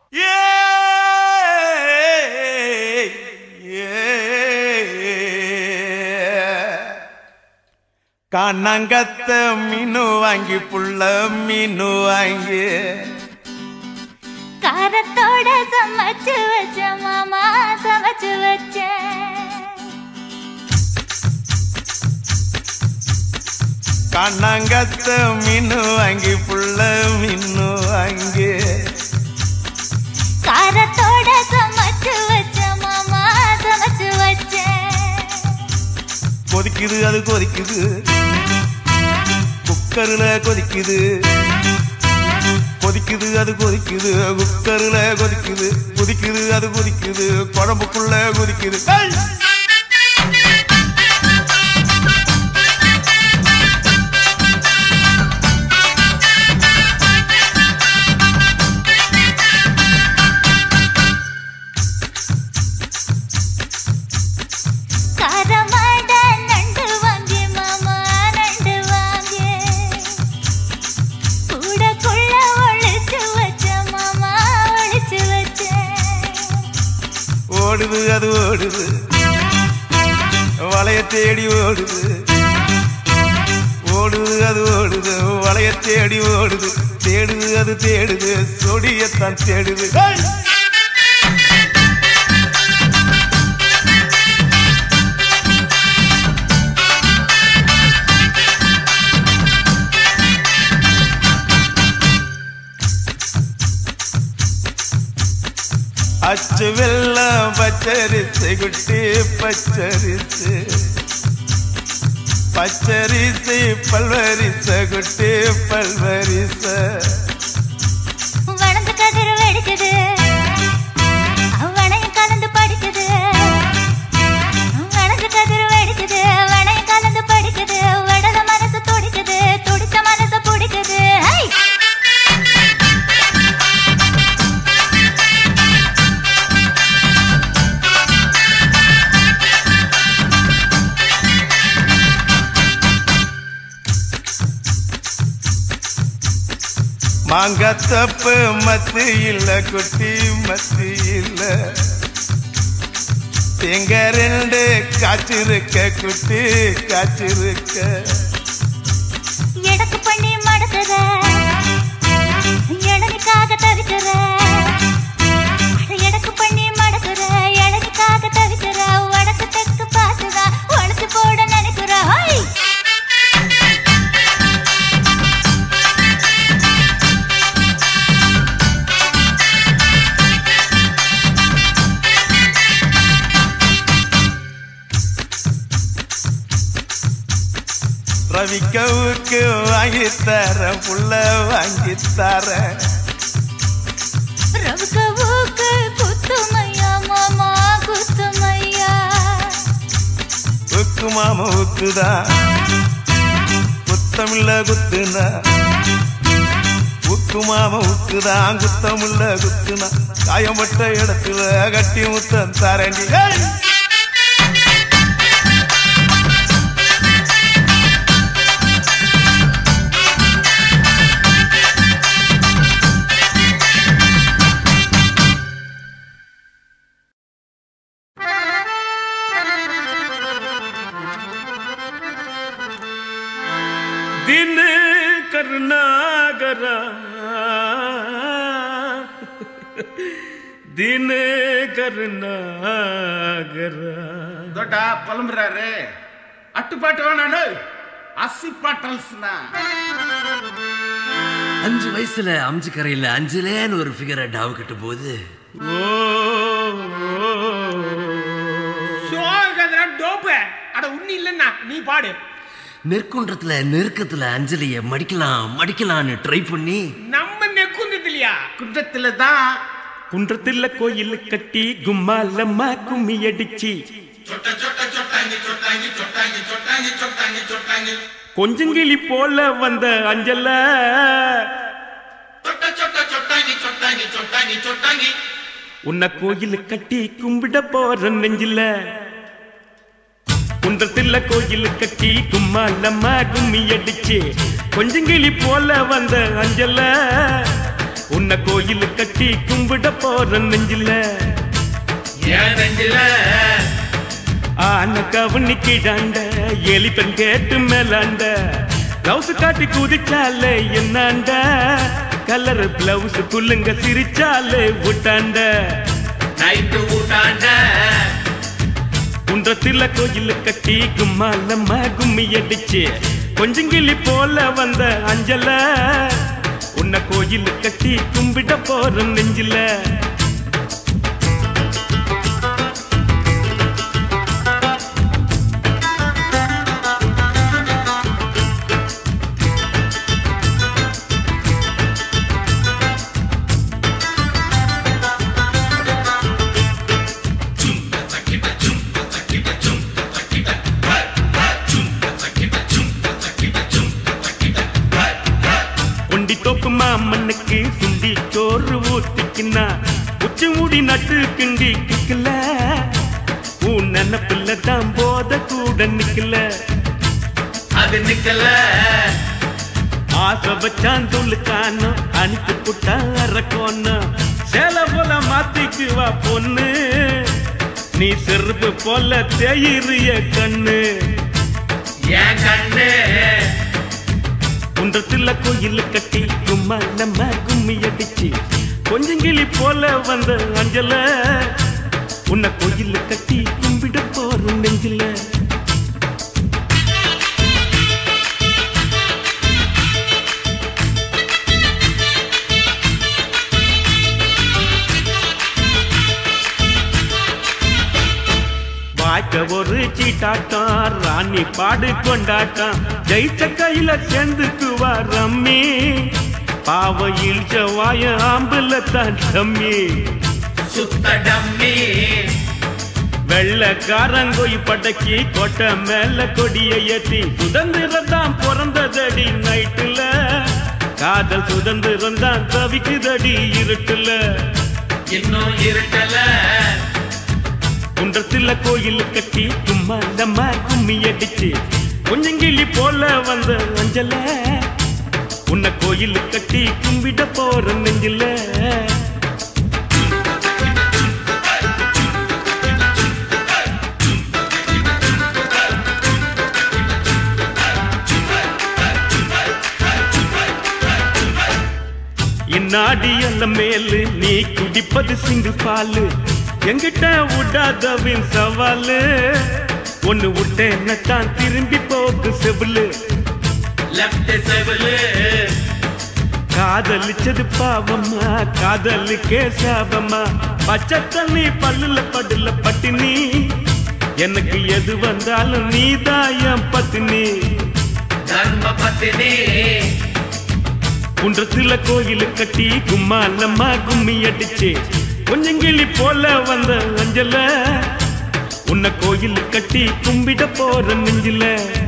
கண்ணங்கத்த மீனு வாங்கி புள்ள மீனு வாங்கி காரத்தோட சமைச்சு வச்ச மாமா சமைச்சு வச்ச கண்ணங்கத்த மீனு வாங்கி புள்ள மீனு வாங்கி காரத்தோட சமைச்சு வச்ச மாமா சமைச்சு வச்ச கொதிக்குது அது கொதிக்குது குக்கரில் கொதிக்குது கொதிக்குது அது கொதிக்குது குக்கரில் கொதிக்குது கொதிக்குது அது கொதிக்குது குழம்புக்குள்ள கொதிக்குது ஏய்! காரமாட நண்டு வாங்கி மாமா நண்டு வாங்கி கூடக்குள்ள ஒளிச்சு வச்ச மாமா ஒளிச்சு வச்ச ஓடுது அது ஓடுது வளைய தேடி ஓடுது ஓடுது அது ஓடுது வளைய தேடி ஓடுது தேடுது அது தேடுது சொடியத்தான் தேடுது ஏய்! அச்சு வெள்ளம் பச்சரிசு குட்டி பச்சரிசு பச்சரிசு பல்வரிச குட்டி பல்வரிச வளர்ந்து கதிர் வெடிக்குது வளையம் கலந்து படிக்குது வளர்ந்து கதிர் வெடிக்குது வளையம் கலந்து படிக்குது வடத மனசு துடிக்குது துடிச்ச மனசு பிடிக்குது ஹை! மாங்கத்தப்பு மத்து இல்ல குட்டி மத்து இல்ல தேங்க ரெண்டு காய்ச்சிருக்க குட்டி காய்ச்சிருக்க எடக்கு பண்ணி மடக்குற இளநிக்காக தவிக்கிற எடக்கு பண்ணி மடக்குற இளநிக்காக தவிக்கிற வடக்கு தெற்கு பார்த்துதான் உழைச்சு போட நினைக்கிற ஹை! ரவிக்கவுக்கு வாங்கி தர புள்ள வாங்கி தர ரவுக்க ஊக்கு குத்துமையா மாமா குத்துமையா உக்கு மாம உக்குதா குத்தமில்ல குத்துனா உக்கு மாம உக்குதான் குத்தமில்ல குத்துனா காயம்பட்ட இடத்துல கட்டி முத்தம் தரண்டி ஏய்! दिन करनागरा दिन करनागरा ದೊಡ್ಡ ಪಲಂಬ್ರಾರೆ ಅಟ್ಟುಪಾಟು ನಾನು அசி பாட்டல்ஸ்னா அஞ்சு வயசுல அம்ஜி கரையில அஞ்சுலேன்னு ஒரு ஃபிகரை டாவு கட்டும் போது ஓ சோகதுரா டோப்பு அட உண்ணி இல்லைன்னா நீ பாடு நெற்குன்றத்துல நெருக்கத்துல அஞ்சலிய மடிக்கலாம் மடிக்கலான்னு ட்ரை பண்ணி நம்ம நெக்குந்தது இல்லையா குன்றத்துல தான் குன்றத்துல கோயில் கட்டி கும்மாலம்மா கும்மி அடிச்சு கொஞ்சங்கிளி போல வந்த அஞ்சல உன்னை கோயில் கட்டி கும்பிட போற நெஞ்சில குன்றத்துல கோயில் கட்டி கும்மாலம்மா கும்மி அடிச்சு கொஞ்சங்கிளி போல வந்த அஞ்சல உன்னை கோயில் கட்டி கும்பிட போற நெஞ்சில ஏன் நெஞ்சில ஆன கவனிக்கிடாண்ட எலிப்பன் கேட்டு மேலாண்ட பிளவுஸ் காட்டி குதிச்சாலே என்னாண்ட கலர் பிளவுஸ் குள்ளுங்க சிரிச்சாலே விட்டாண்ட நைட்டு ஊட்டாண்ட குன்றத்தில கோயில் கட்டி கும்மாலம்மா கும்மி அடிச்சு கொஞ்சங்கிளி போல வந்த அஞ்சல உன்னை கோயில் கட்டி கும்பிட போற நெஞ்சில கொண்டி தோப்பு மாமண்ணுக்கு சுண்டி சோறு ஊத்திக்கினா உச்சி மூடி நட்டு கிண்டி கிக்கல உன் நினப்பில்ல தான் போத கூட நிக்கல அது நிக்கல ஆசை வச்சான் துளுக்கானோ அனுப்பி புட்டா அரக்கோன்னு சேல போல மாத்திக்குவா பொண்ணு நீ செருப்பு போல தேயிறிய கண்ணு ஏன் கண்ணு குன்றத்துல கோயில் கட்டி கும்மா நம்ம கும்மி அடிச்சு கொஞ்சங்கிளி போல வந்த அஞ்சல உன்னை கோயில் கட்டி கும்பிட போறோம் நெஞ்சில வாய்க்க ஒரு சீட்டாட்டம் ராணி பாடு கொண்டாட்டம் ஜெயிச்ச கையில சேர்ந்துக்குவா ரம்மி பாவ இழிச்ச வாய ஆம்புல தான் தம்மி சுத்த டம்மி வெள்ளக்காரங்கோய் படக்கி கொட்டை மேல கொடிய ஏத்தி சுதந்திரம் தான் பிறந்ததடி நைட்டுல காதல் சுதந்திரம் தான் தவிக்குதடி இருட்டுல இன்னும் இருட்டல குன்றத்துல கோயில் கட்டி சும்மா நம்ம கும்மி அடிச்சு கொஞ்சங்கிளி போல வந்த அஞ்சல உன்னை கோயில் கட்டி கும்பிட போற நெஞ்சில இந்நாடி அல்ல மேலு நீ குடிப்பது சிங்கு பாலு எங்கிட்ட விடாதவின் சவாலு ஒண்ணு விட்டேன்னு தான் திரும்பி போக்கு செவிலு லெப்ட் செவலு காதலிச்சது பாவம்மா காதலுக்கே சாபம்மா பச்சை தண்ணி பல்லுல படுல பட்டினி எனக்கு எது வந்தாலும் நீதான் என் பத்தினி தர்ம பத்தினி குன்றத்துல கோயில் கட்டி கும்மாலம்மா கும்மி அடிச்சு கொஞ்சங்கிளி போல வந்த அஞ்சல உன்னை கோயில் கட்டி கும்பிட போற நெஞ்சில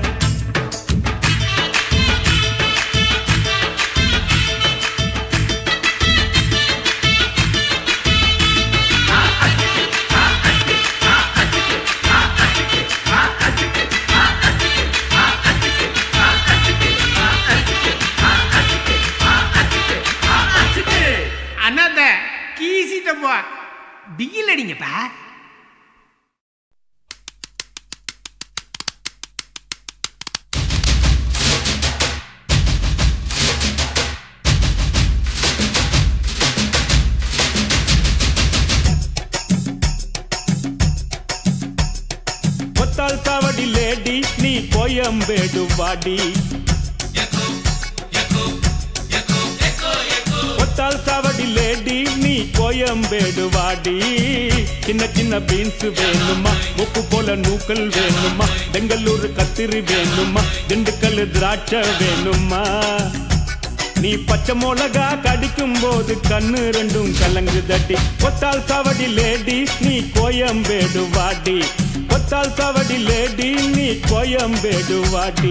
அண்ணாத்த கீசிட்டப்பா பிகில் அடிங்கப்பா கொத்தால் சாவடி லேடி நீ கோயம்பேடு வாடி கொத்தால் சாவடி லேடி நீ கோயம்பேடு வாடி சின்ன சின்ன பீன்ஸ் வேணுமா உப்பு போல நூக்கல் வேணுமா பெங்களூர் கத்திரி வேணுமா திண்டுக்கல் திராட்சை வேணுமா நீ பச்சை மிளகா கடிக்கும் போது கண்ணு ரெண்டும் கலங்கு தட்டி கொத்தால் சாவடி லேடி நீ கோயம்பேடு வாடி கொத்தால் சாவடி லேடி நீ கோயம்பேடு வாடி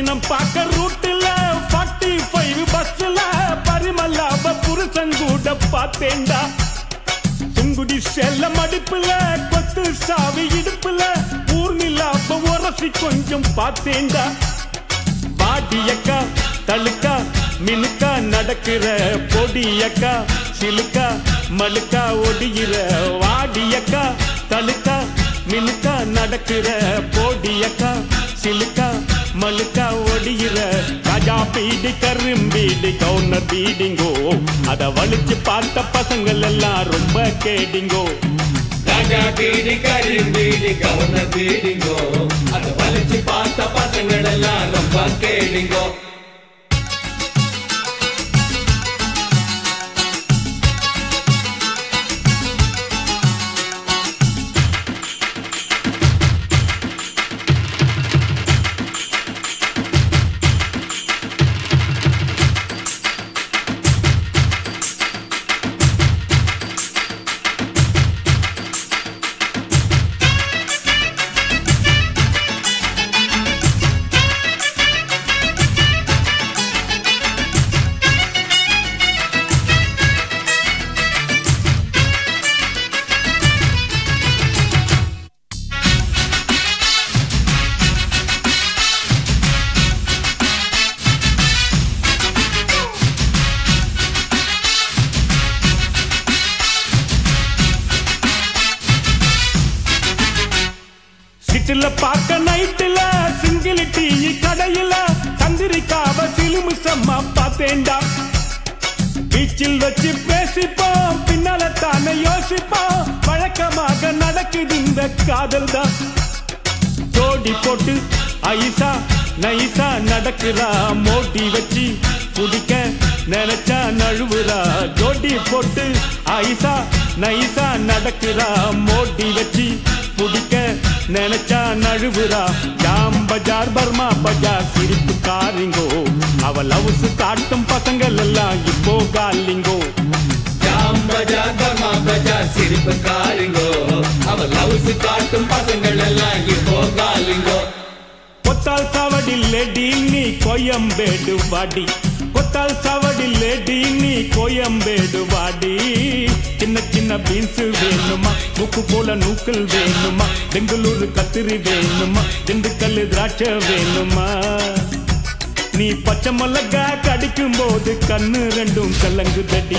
பட்டினம் பார்க்க ரூட்டுல ஃபார்ட்டி ஃபைவ் பஸ்ல பரிமல்லாப புருஷன் கூட பார்த்தேன்டா சுங்குடி செல்ல மடிப்புல கொத்து சாவி இடுப்புல ஊர்நிலாப்ப உரசி கொஞ்சம் பார்த்தேன்டா பாடியக்கா தழுக்கா மினுக்கா நடக்கிற பொடியக்கா சிலுக்கா மழுக்கா ஒடிகிற வாடியக்கா தழுக்கா மினுக்கா நடக்கிற பொடியக்கா சிலுக்கா மழுக்கா ஒடிகிற ராஜா பீடி கரும்பீடி கவுனர் பீடிங்கோ அத வலிச்சு பார்த்த பசங்கள் எல்லாம் ரொம்ப கேடிங்கோ ராஜா பீடி கரும்பீடி கவுன பீடிங்கோ அத வலிச்சு பார்த்த பசங்கள் எல்லாம் ரொம்ப கேடிங்கோ சிட்டில பார்க்க நைட்டுல சிங்கிள் டீ கடையில சந்திரிக்காவ சிலுமிசம்மா பார்த்தேன்டா பீச்சில் வச்சு பேசிப்போம் பின்னால தானே யோசிப்போம் வழக்கமாக நடக்குது இந்த காதல் தான் ஜோடி போட்டு ஐசா நைசா நடக்கிறா மோட்டி வச்சு குடிக்க நினைச்சா நழுவுறா ஜோடி போட்டு ஐசா நைசா நடக்கிறா மோட்டி வச்சு குடிக்க நினைச்சா நழுவுறா ஜாம் பஜார் பர்மா பஜார் சிரிப்பு காரிங்கோ அவ லவ்ஸ் காட்டும் பசங்கள் எல்லாம் இப்போ காலிங்கோ ஜாம் பஜார் பர்மா பஜார் சிரிப்பு காரிங்கோ அவ லவ்ஸ் காட்டும் பசங்கள் எல்லாம் இப்போ காலிங்கோ கொத்தால் சாவடி லேடி நீ கோயம்பேடு வாடி கொத்தால் சாவடி லேடி நீ கோயம்பேடு வாடி சின்ன சின்ன பீன்ஸ் வேணுமா முக்கு போல நூக்கல் வேணுமா பெங்களூரு கத்திரி வேணுமா திண்டுக்கல் திராட்சை வேணுமா நீ பச்சை மிளகா கடிக்கும் போது கண்ணு ரெண்டும் கலங்குதடி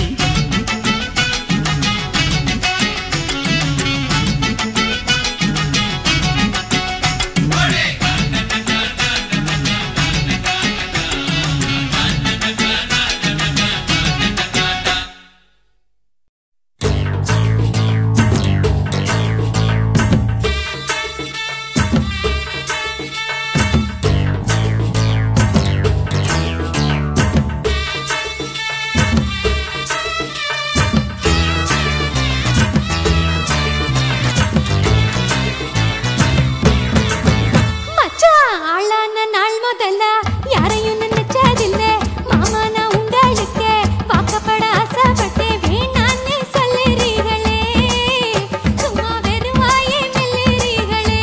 மச்சான் ஆளான நாள் முதல்ல யாரையும் நினைச்சதில்ல மாமா நான் உங்களுக்கு வாக்கப்பட ஆசைப்பட்டேன் வேணான்னு சொல்லுறீங்களே சும்மா வெறும் வாயை மெல்லுறீங்களே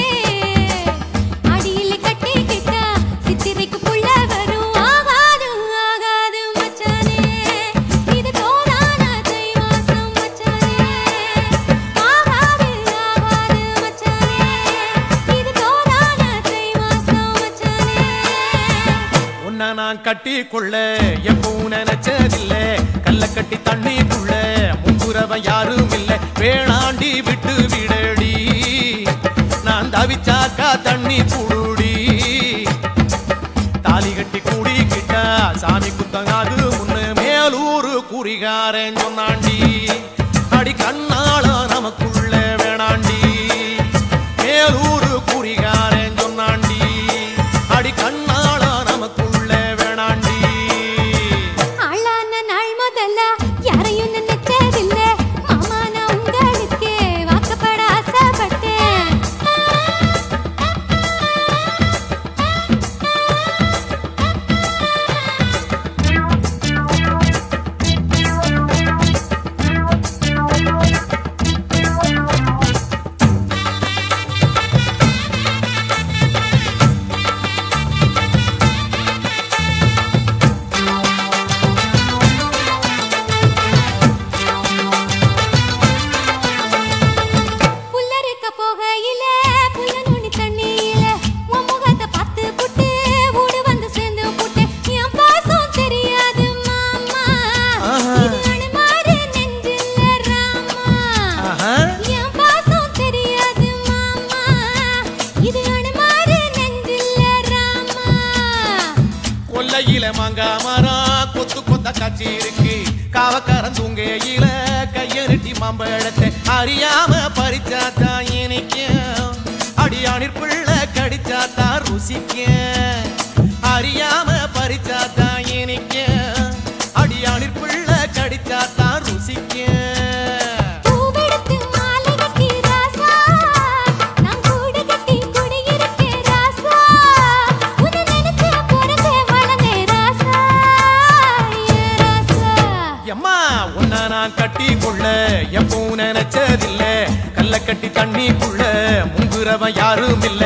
அடியில் கட்டிக்கிட்டா சித்திரைக்கு புள்ள வரும் ஆகாது ஆகாது மச்சானே இது தோதான தை மாசம் மச்சானே ஆகாது ஆகாது மச்சானே இது தோதான தை மாசம் மச்சானே உன்னை நான் கட்டி கொள்ள எப்பவும் நினைச்சதில்ல கல்ல கட்டி தண்ணிக்குள்ள முன்புறவன் யாரும் இல்ல வேணாண்டி விட்டு விடடி நான் தவிச்சாக்கா தண்ணி குடுடி தாலி கட்டி கூடிக்கிட்டா சாமி குத்தங்காது முன்னு மேலூரு குறிகாரன் சொன்னாண்டி அடி கண்ணாள நமக்குள்ள வேணாண்டி மேலூரு குறிகாரன் சொன்னாண்டி அடி கண்ணாள நமக்குள்ள வேணாண்டி ஆளான நாள் முதல்ல யாரையும் நினைச்சதில்ல மாமா நான் உங்களுக்கு வாக்கப்பட ஆசைப்பட்டேன் ஆ இது அனுமாரு நெஞ்சில்ல ராமா கொல்லையில மாங்கா மரம் கொத்து கொத்த காட்சி இருக்கு காவக்காரன் தூங்கையில கையெருட்டி மாம்பழத்தை அறியாம பறிச்சாத்தான் இனிக்கும் அடியானிற் பிள்ளை கடிச்சாத்தான் ருசிக்கும் அறியாம பறிச்சாத்தான் இனிக்கும் அடியானிற் பிள்ளை கடிச்சாத்தான் ருசிக்கும் பூவெடுத்து மாலை கட்டி ராசா நான் கூடு கட்டி குடியிருக்கேன் ராசா உன்னை நினைச்சு பிறந்தே வளர்ந்தேன் ராசா ஏ ராசா எம்மா உன்ன நான் கட்டி கொள்ள எப்பவும் நினைச்சதில்ல கல்ல கட்டி தண்ணிக்குள்ள முங்குறவன் யாரும் இல்ல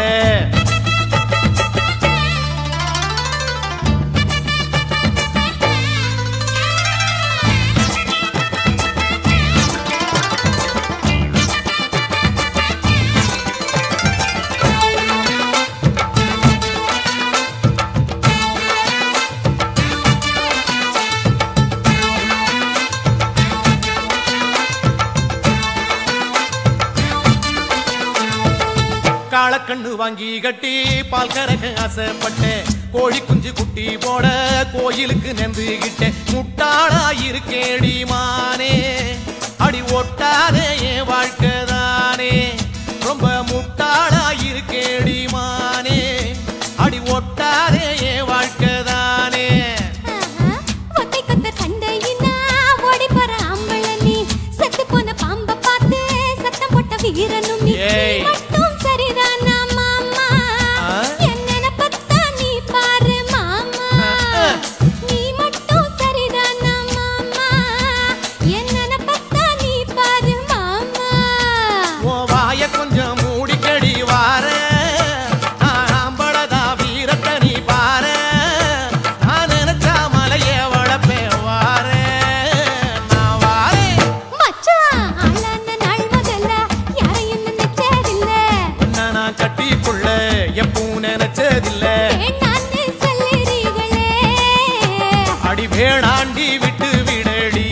காளக்கண்ணு வாங்கி கட்டி பால் கறக்க ஆசைப்பட்டேன் கோழி குஞ்சு குட்டி போட கோயிலுக்கு நெந்துகிட்டேன் முட்டாளா இருக்கேடி மானே அடி ஒட்டாதே என் வாழ்க்கை தானே ரொம்ப முட்டாளா இருக்கேடி மானே அடி ஒட்டாதே என் வாழ்க்கை தானே ஆஹா, ஒத்தை கொத்த சண்டையினா ஓடி போற ஆம்பள நீ செத்து போன பாம்ப பார்த்து சத்தம் போட்ட வீரனும் நீ ஏய். மட்டும் சரிதானா மாமா ஆ? என் நினைப்பத்தான் நீ பாரு மாமா ஆ. நீ மட்டும் சரிதானா மாமா என் நினைப்பத்தான் நீ பாரு மாமா உன் வாய கொஞ்சம் மூடிக்கடி வார ஆம்பளதா வீரத்தை நீ பாரு நான் நினைச்சா மலைய வளப்பேன் வார நான் வாரேன் மச்சான் ஆளான நாள் முதல்ல யாரையும் நினைச்சதில்ல உன்னை நான் கட்டிக்குள்ள எப்பவும் நினைச்சதில்ல வேண்டான்னு சொல்லுறீங்களே அடி வேணாண்டி விட்டு விடடி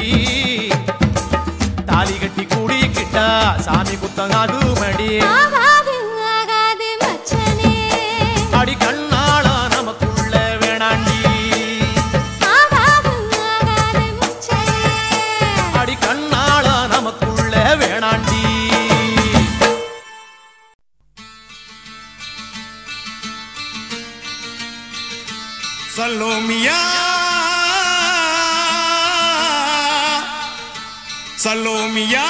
தாலி கட்டி கூடிக்கிட்டா சாமி குத்தம் அதுமடி ஆகாது ஆகாது மச்சனே அடி கண்ணாளா நமக்குள்ள வேணாண்டி ஆகாது ஆகாது மச்சனே அடி கண்ணாளா நமக்குள்ள வேணாண்டி சலோமியா சலோமியா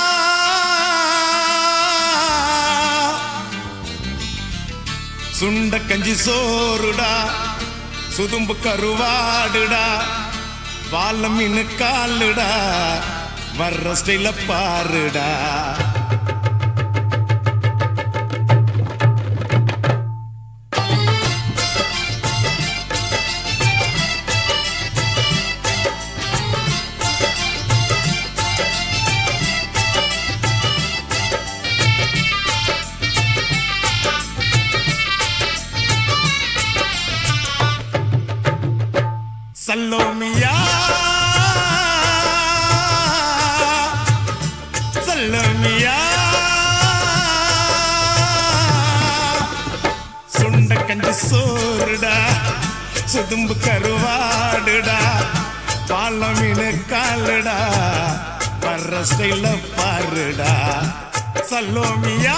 சுண்ட கஞ்சி சோறுடா சுதும்பு கருவாடுடா வாழ மீன் காலுடா வர்ற ஸ்டைல பாருடா சல்லோமியா சல்லோமியா சுண்ட கஞ்சி சோறுடா சுதும்பு கருவாடுடா பால மீன் காலுடா வர்ற ஸ்டைல பாருடா சல்லோமியா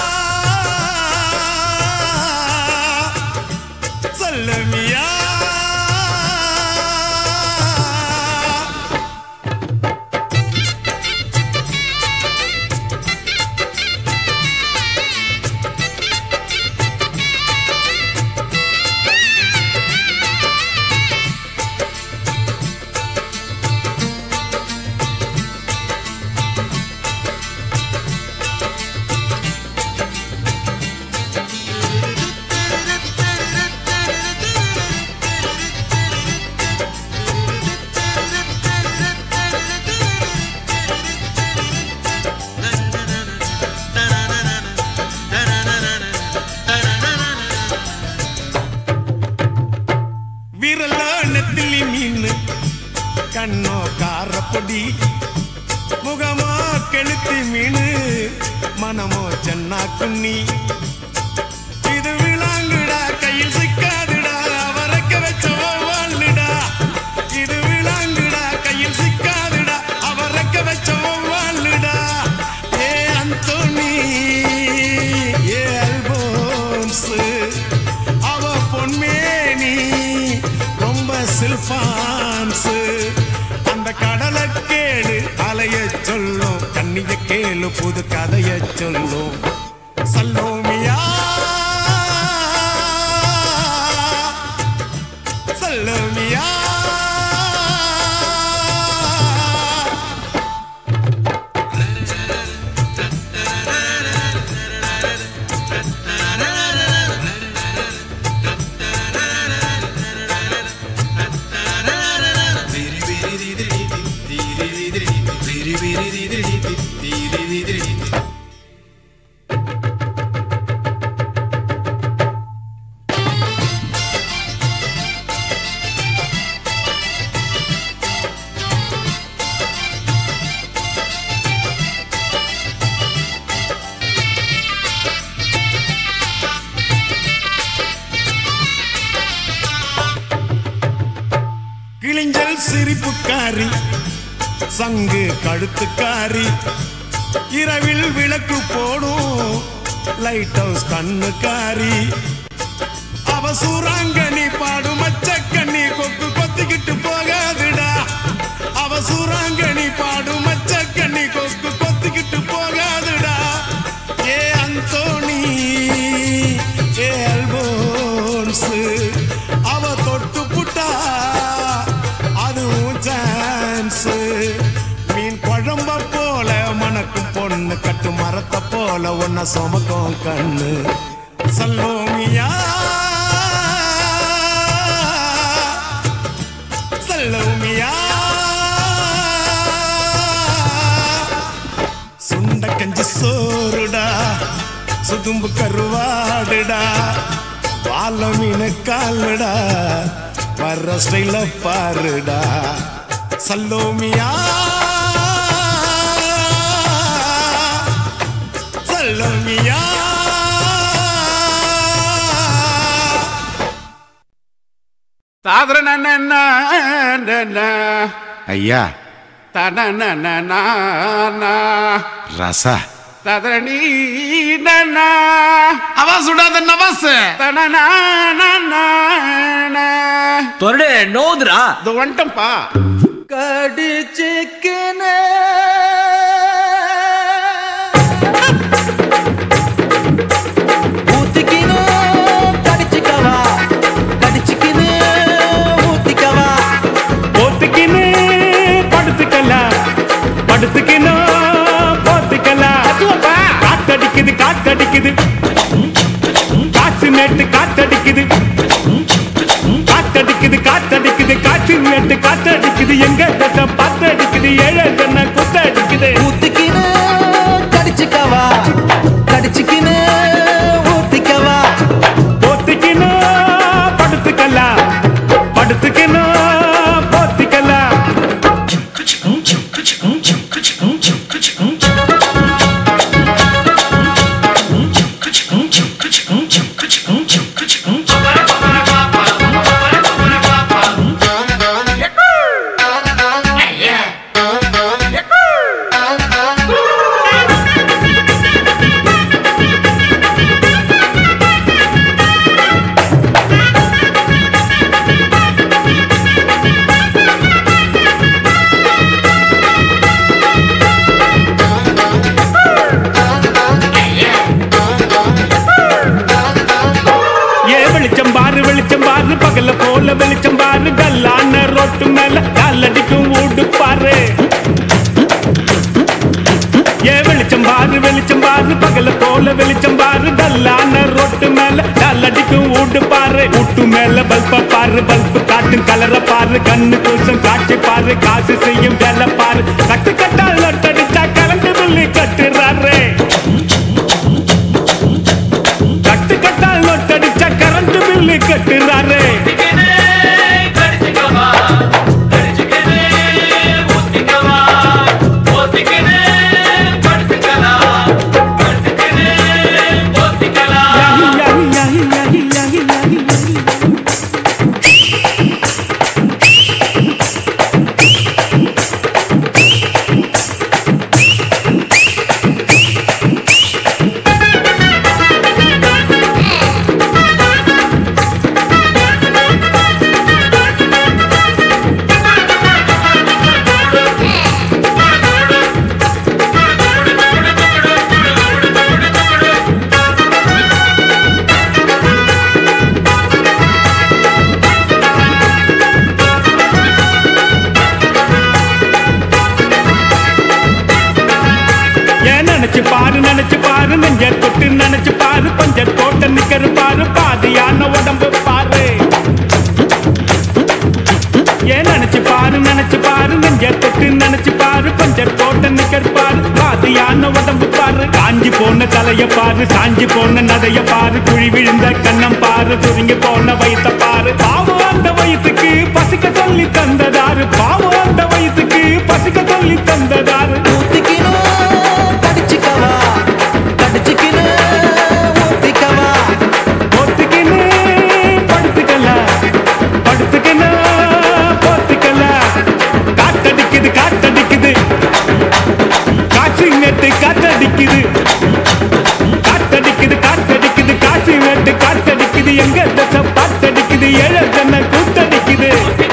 சல்லோமியா விரல நெத்திலி மீன் கண்ணோ காரப்பொடி முகமோ கெளுத்தி மீன் மனமோ சென்னா குன்னி சொல்லும் சல்லோமியா சல்லோமியா கிழிஞ்சல் சிரிப்புக்காரி சங்கு கழுத்துக்காரி இரவில் விளக்கு போடும் லைட் ஹவுஸ் கண்ணுக்காரி அவ சூறாங்கண்ணி பாடும் மச்சக்கண்ணி கொக்கு கொத்திக்கிட்டு போகாதுடா அவ சூறாங்கண்ணி பாடும் மச்சக்கண்ணி கொக்கு கொத்திக்கிட்டு போகாதுடா ஏ அந்தோணி ஏ அல்போன்ஸ் அவ தொட்டு புட்டா அதுவும் சான்ஸ் மீன் குழம்ப போல மணக்கும் பொண்ணு கட்டு மரத்தை போல ஒன்ன சுமக்கும் கண்ணு சல்லோமியா சல்லோமியா சுண்ட கஞ்சி சோறுடா சுதும்பு கருவாடுடா வாழ மீன் காலுடா வர்ற ஸ்டைல பாருடா சல்லோமியா சல்லோமியா தாதர ஐயா தன ரசா ததரணி அவா சுடாத நவாஸ் தொரடு நோதுரா இது வந்துட்டம்பா கடிச்சிக்கினே ஊத்திக்கினு கடிச்சிக்கவா கடிச்சிக்கினு ஊத்திக்கவா போத்துக்கின்னு படுத்துக்கலாம் படுத்துக்கின்னு போத்துக்கலாம் காத்தடிக்குது காத்தடிக்குது காற்று நேட்டு காத்தடிக்குது காத்தடிக்குது காத்தடிக்குது காற்று நேட்டு காத்தடிக்குது எங்க தட்ட பாத்தடிக்குது ஏழை ஜன குத்தடிக்குது ஊத்திக்கினு கடிச்சிக்கவா கடிச்சிக்கினு ஊத்திக்கவா போத்துக்கின்னு படுத்துக்கலாம் படுத்துக்கின்னு போத்திக்கலாம் ஏ வெளிச்சம் பாரு வெளிச்சம் பாரு பகல போல வெளிச்சம் பாரு கல்லான ரோட்டு மேல காலடிக்கும் ஊடு பாரு ஏ வெளிச்சம் பாரு வெளிச்சம் பாரு பகல போல வெளிச்சம் பாரு கல்லான ரோட்டு மேல காலடிக்கும் ஊடு பாரு ஊட்டு மேல பல்ப பாரு பல்பு காட்டும் கலர பாரு கண்ணு கூசம் காட்சி பாரு காசு செய்யும் வேலை பாரு கட்டு கட்டால் நட்டடிச்சா கலந்து புள்ளி கட்டுறாரு கட்டு கட்டால் நோட்டடிச்சா கரண்ட் பில்லு கட்டுறாரு யாஹி, யாஹி, யாஹி, யாஹி, யாஹி, யாஹி, யாஹி. நிக்கரு பாரு பாதியான உடம்பு பாரு ஏன் நினைச்சு பாரு நினைச்சு பாரு நெஞ்ச தொட்டு நினைச்சு பாரு கொஞ்சம் போட்ட நிக்கர் பாரு பாதியான உடம்பு பாரு காஞ்சி போன தலைய பாரு சாஞ்சி போன நதைய பாரு குழி விழுந்த கண்ணம் பாரு துருங்கி போன வயித்த பாரு பாவம் அந்த வயிற்றுக்கு பசிக்க சொல்லி தந்ததாரு பாவம் அந்த வயிற்றுக்கு பசிக்க சொல்லி தந்ததாரு போத்திக்கின்னு படுத்துக்கலாம் படுத்துக்கின்னு போத்திக்கலாம் காத்தடிக்குது காத்தடிக்குது காசு நெட்டு காத்தடிக்குது காத்தடிக்குது காத்தடிக்குது காசு நெட்டு காத்தடிக்குது எங்க தசை பாத்தடிக்குது ஏழ ஜன்ன கூத்தடிக்குது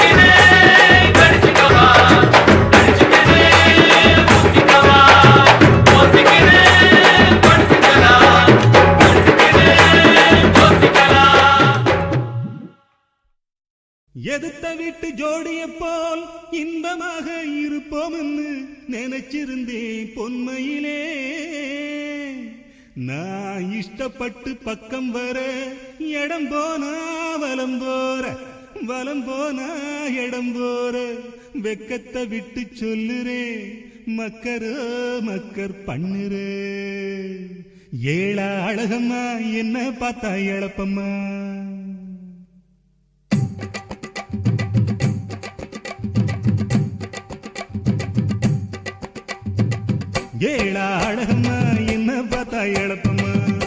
எதுத்த வீட்டு ஜோடிய போல் இன்பமாக இருப்போம்னு நினைச்சிருந்தேன் பொன்மையிலே நான் இஷ்டப்பட்டு பக்கம் வர இடம் போனா வலம் போற வலம் போனா இடம் போற வெக்கத்தை விட்டு சொல்லுறே மக்கரோ மக்கர் பண்ணுறே ஏழா அழகம்மா என்ன பார்த்தா இழப்பம்மா ஏழா அழகம்மா என்ன பார்த்தா இழப்பம்மா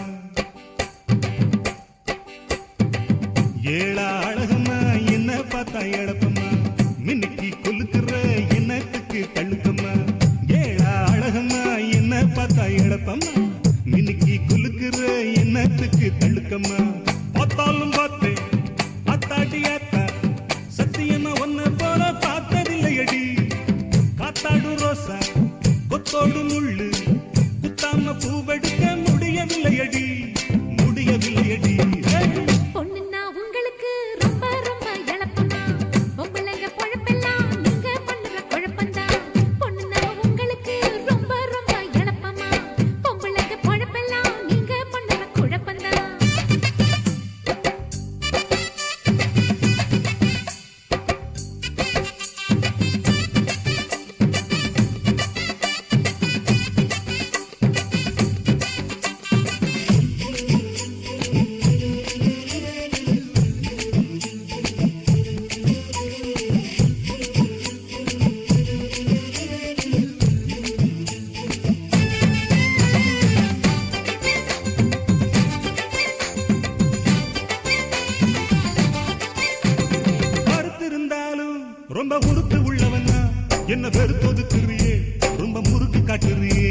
ஏழா அழகம்மா என்ன பார்த்தா இழப்பம்மா மின்னுக்கு கொலுக்குற என்னத்துக்கு தள்ளுக்கம்மா ஏழா அழகம்மா என்ன பார்த்தா இழப்பம்மா மின்னுக்கு கொலுக்குற என்னத்துக்கு தள்ளுக்கம்மா பார்த்தாலும் பார்த்தேன் அத்தாட்டி அத்தா சத்தியமா ஒன்ன போல பார்த்ததில்லையடி காத்தாடு ரோசா கொத்தோடு முள்ளு குத்தாம பூவெடுக்க முடியவில்லையடி முடியவில்லையடி ஹே! பொண்ணுன்னா உங்களுக்கு ரொம்ப ரொம்ப இழப்பமா பொம்பளைங்க பொழப்பெல்லாம் நீங்க பண்ணுற குழப்பந்தான் பொண்ணுன்னா உங்களுக்கு ரொம்ப ரொம்ப இழப்பமா பொம்பளைங்க பொழப்பெல்லாம் நீங்க பண்ணுற குழப்பந்தான் பார்த்திருந்தாலும் ரொம்ப உறுத்து உள்ளவனா என்ன வெறுத்து ஒதுக்குறியே ரொம்ப முறுக்கு காட்டுறியே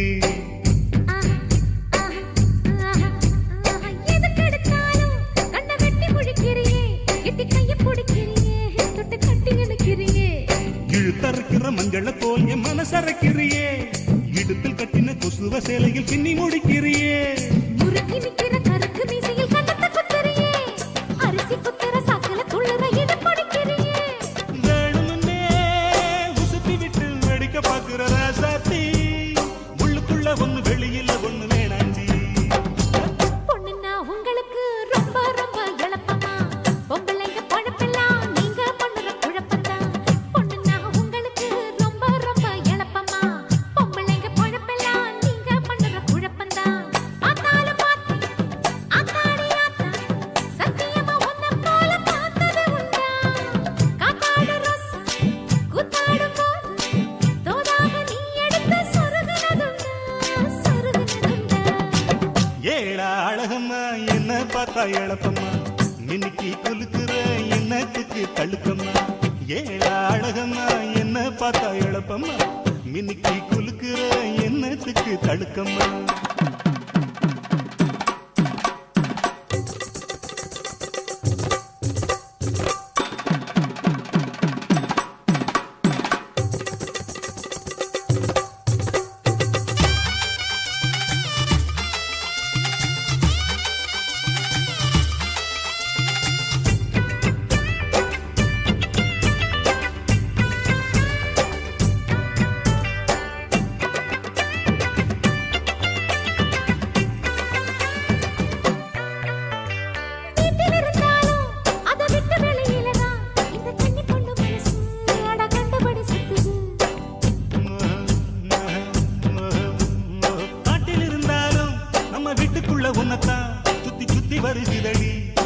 எதுக்கெடுத்தாலும் கண்ணை வெட்டி முழிக்கிறியே எட்டி கையை பிடிக்கிறியே தொட்டு கட்டி இழுக்கிறியே இழுத்தறுக்கிற மஞ்சள போல் என் மனசரைக்கிறியே இடுப்பில் கட்டின கொசுவ சேலையில் பின்னி முடிக்கிறியே முறுக்கி நிக்கிற கருக்கு மீசையில் கண்ணத்தை குத்துறியே அரிசி குத்துற சாக்கல துள்ளுற இது படிக்கிறியே வேணும்னே உசுப்பி விட்டு வெடிக்க பாக்குற ராசாத்தி உள்ளுக்குள்ள ஒண்ணு வெளியில ஒண்ணு வேணாண்டி பொண்ணுன்னா உங்களுக்கு ரொம்ப ரொம்ப இழப்பமா பொம்பளைங்க பொழப்பெல்லாம் நீங்க பண்ணுற குழப்பந்தான் பொண்ணுன்னா உங்களுக்கு ரொம்ப ரொம்ப இழப்பமா பொம்பளைங்க பொழப்பெல்லாம் நீங்க பண்ணுற குழப்பந்தான் பார்த்தாலும் பார்த்தேன் ஆத்தாடி ஆத்தா சத்தியமா உன்னை போல பார்த்தது உண்டா காத்தாடு ரோசா கூத்தாடும் போது தோதாக நீ எடுத்து சொருகுனதுண்டா சொருகுனதுண்டா ஏழா அழகம்மா என்ன பார்த்தா இழப்பம்மா மின்னிக்கு குலுக்குற என்னத்துக்கு தழுக்கம்மா ஏழா அழகம்மா என்ன பார்த்தா இழப்பம்மா மின்னிக்கு குலுக்குற என்னத்துக்கு தழுக்கம்மா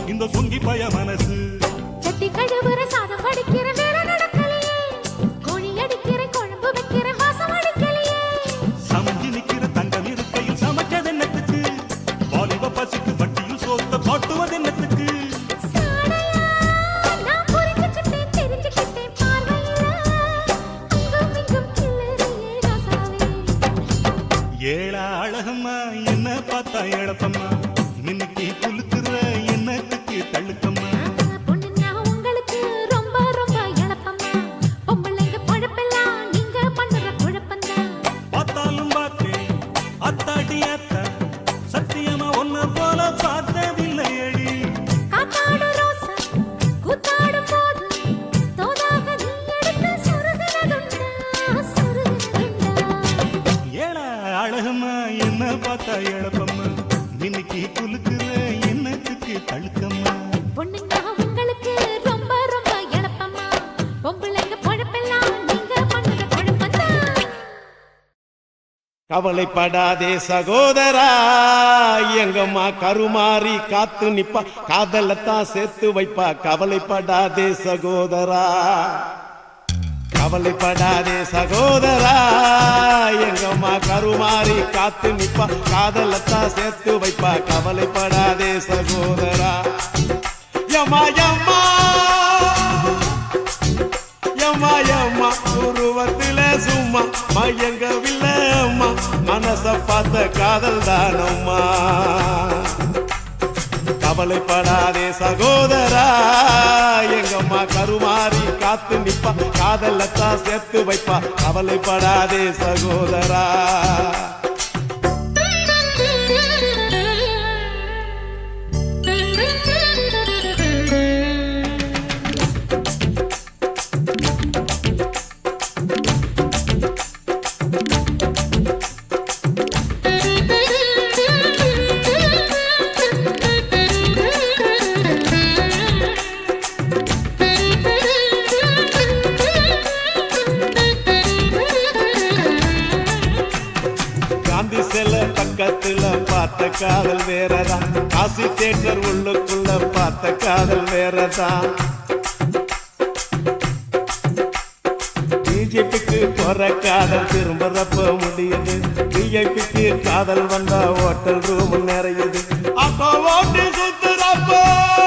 இந்த சொங்கி பய மனசு சட்டி கழுவுற சாதம் வடிக்கிற வேலை நடக்கலையே கோழி அடிக்கிற குழம்பு வைக்கிற வாசம் அடிக்கலையே சமைஞ்சு நிக்கிற தங்கம் இருக்கையில் சமைச்சது என்னத்துக்கு வாலிப பசிக்கு வட்டியில் சோத்த பாட்டுவது என்னத்துக்கு சாடையா நான் புரிஞ்சுக்கிட்டேன் தெரிஞ்சுக்கிட்டேன் பார்வையில அங்கும் இங்கும் கிளறியே ராசாவே ஏழா அழகம்மா என்ன பார்த்தா எழப்பம்மா மின்னுக்கு குலுக்குற என்னத்துக்கு தள்ளுக்கம்மா பொண்ணுன்னா உங்களுக்கு ரொம்ப ரொம்ப இழப்பம்மா பொம்பளைங்க பழப்பெல்லாம் நீங்க பண்ணுற குழப்பம்தான் பார்த்தாலும் பார்த்தேன் அத்தாடி அத்தா சத்தியமா ஒன்ன போல பார்த்ததில்லை அடி காத்தாடும் ரோசா கூத்தாடும் போது தோதாக நீ எடுத்து சொருகுனதுண்டா சொருகுனதுண்டா ஏழா அழகம்மா என்ன பார்த்தா எழப்பம்மா மின்னுக்கு குலுக்குற என்னத்துக்கு தள்ளுக்கம்மா பொண்ணுங்க உங்களுக்கு ரொம்ப ரொம்ப இழப்பம்மா பொம்பளைங்க பழப்பெல்லாம் நீங்க பண்ணுற குழப்பம்தான் கவலைப்படாதே சகோதரா எங்கம்மா கருமாறி காத்து நிப்பா காதலத்தான் சேர்த்து வைப்பா கவலைப்படாதே சகோதரா கவலைப்படாதே சகோதரா எங்கம்மா கருமாறி காத்து நிப்பா காதலத்தான் சேர்த்து வைப்பா கவலைப்படாதே சகோதரா யம்மா யம்மா யம்மா யம்மா உருவத்தில சும்மா மயங்கவில்லை அம்மா மனச பார்த்த காதல் தானம்மா கவலைப்படாதே சகோதரா எங்கம்மா கருமாறி காத்து நிப்பா காதலத்தான் சேர்த்து வைப்பா கவலைப்படாதே சகோதரா காந்தி சில பக்கத்துல பார்த்த காதல் வேறதான் காசி தேட்டர் உள்ளுக்குள்ள பார்த்த காதல் வேறதான் பிஜேபிக்கு போற காதல் திரும்பறப்ப முடியுது பிஜேபிக்கு காதல் வந்தா ஹோட்டல் ரூம் நிறையுது அப்போ ஓட்டு சுத்துறப்போ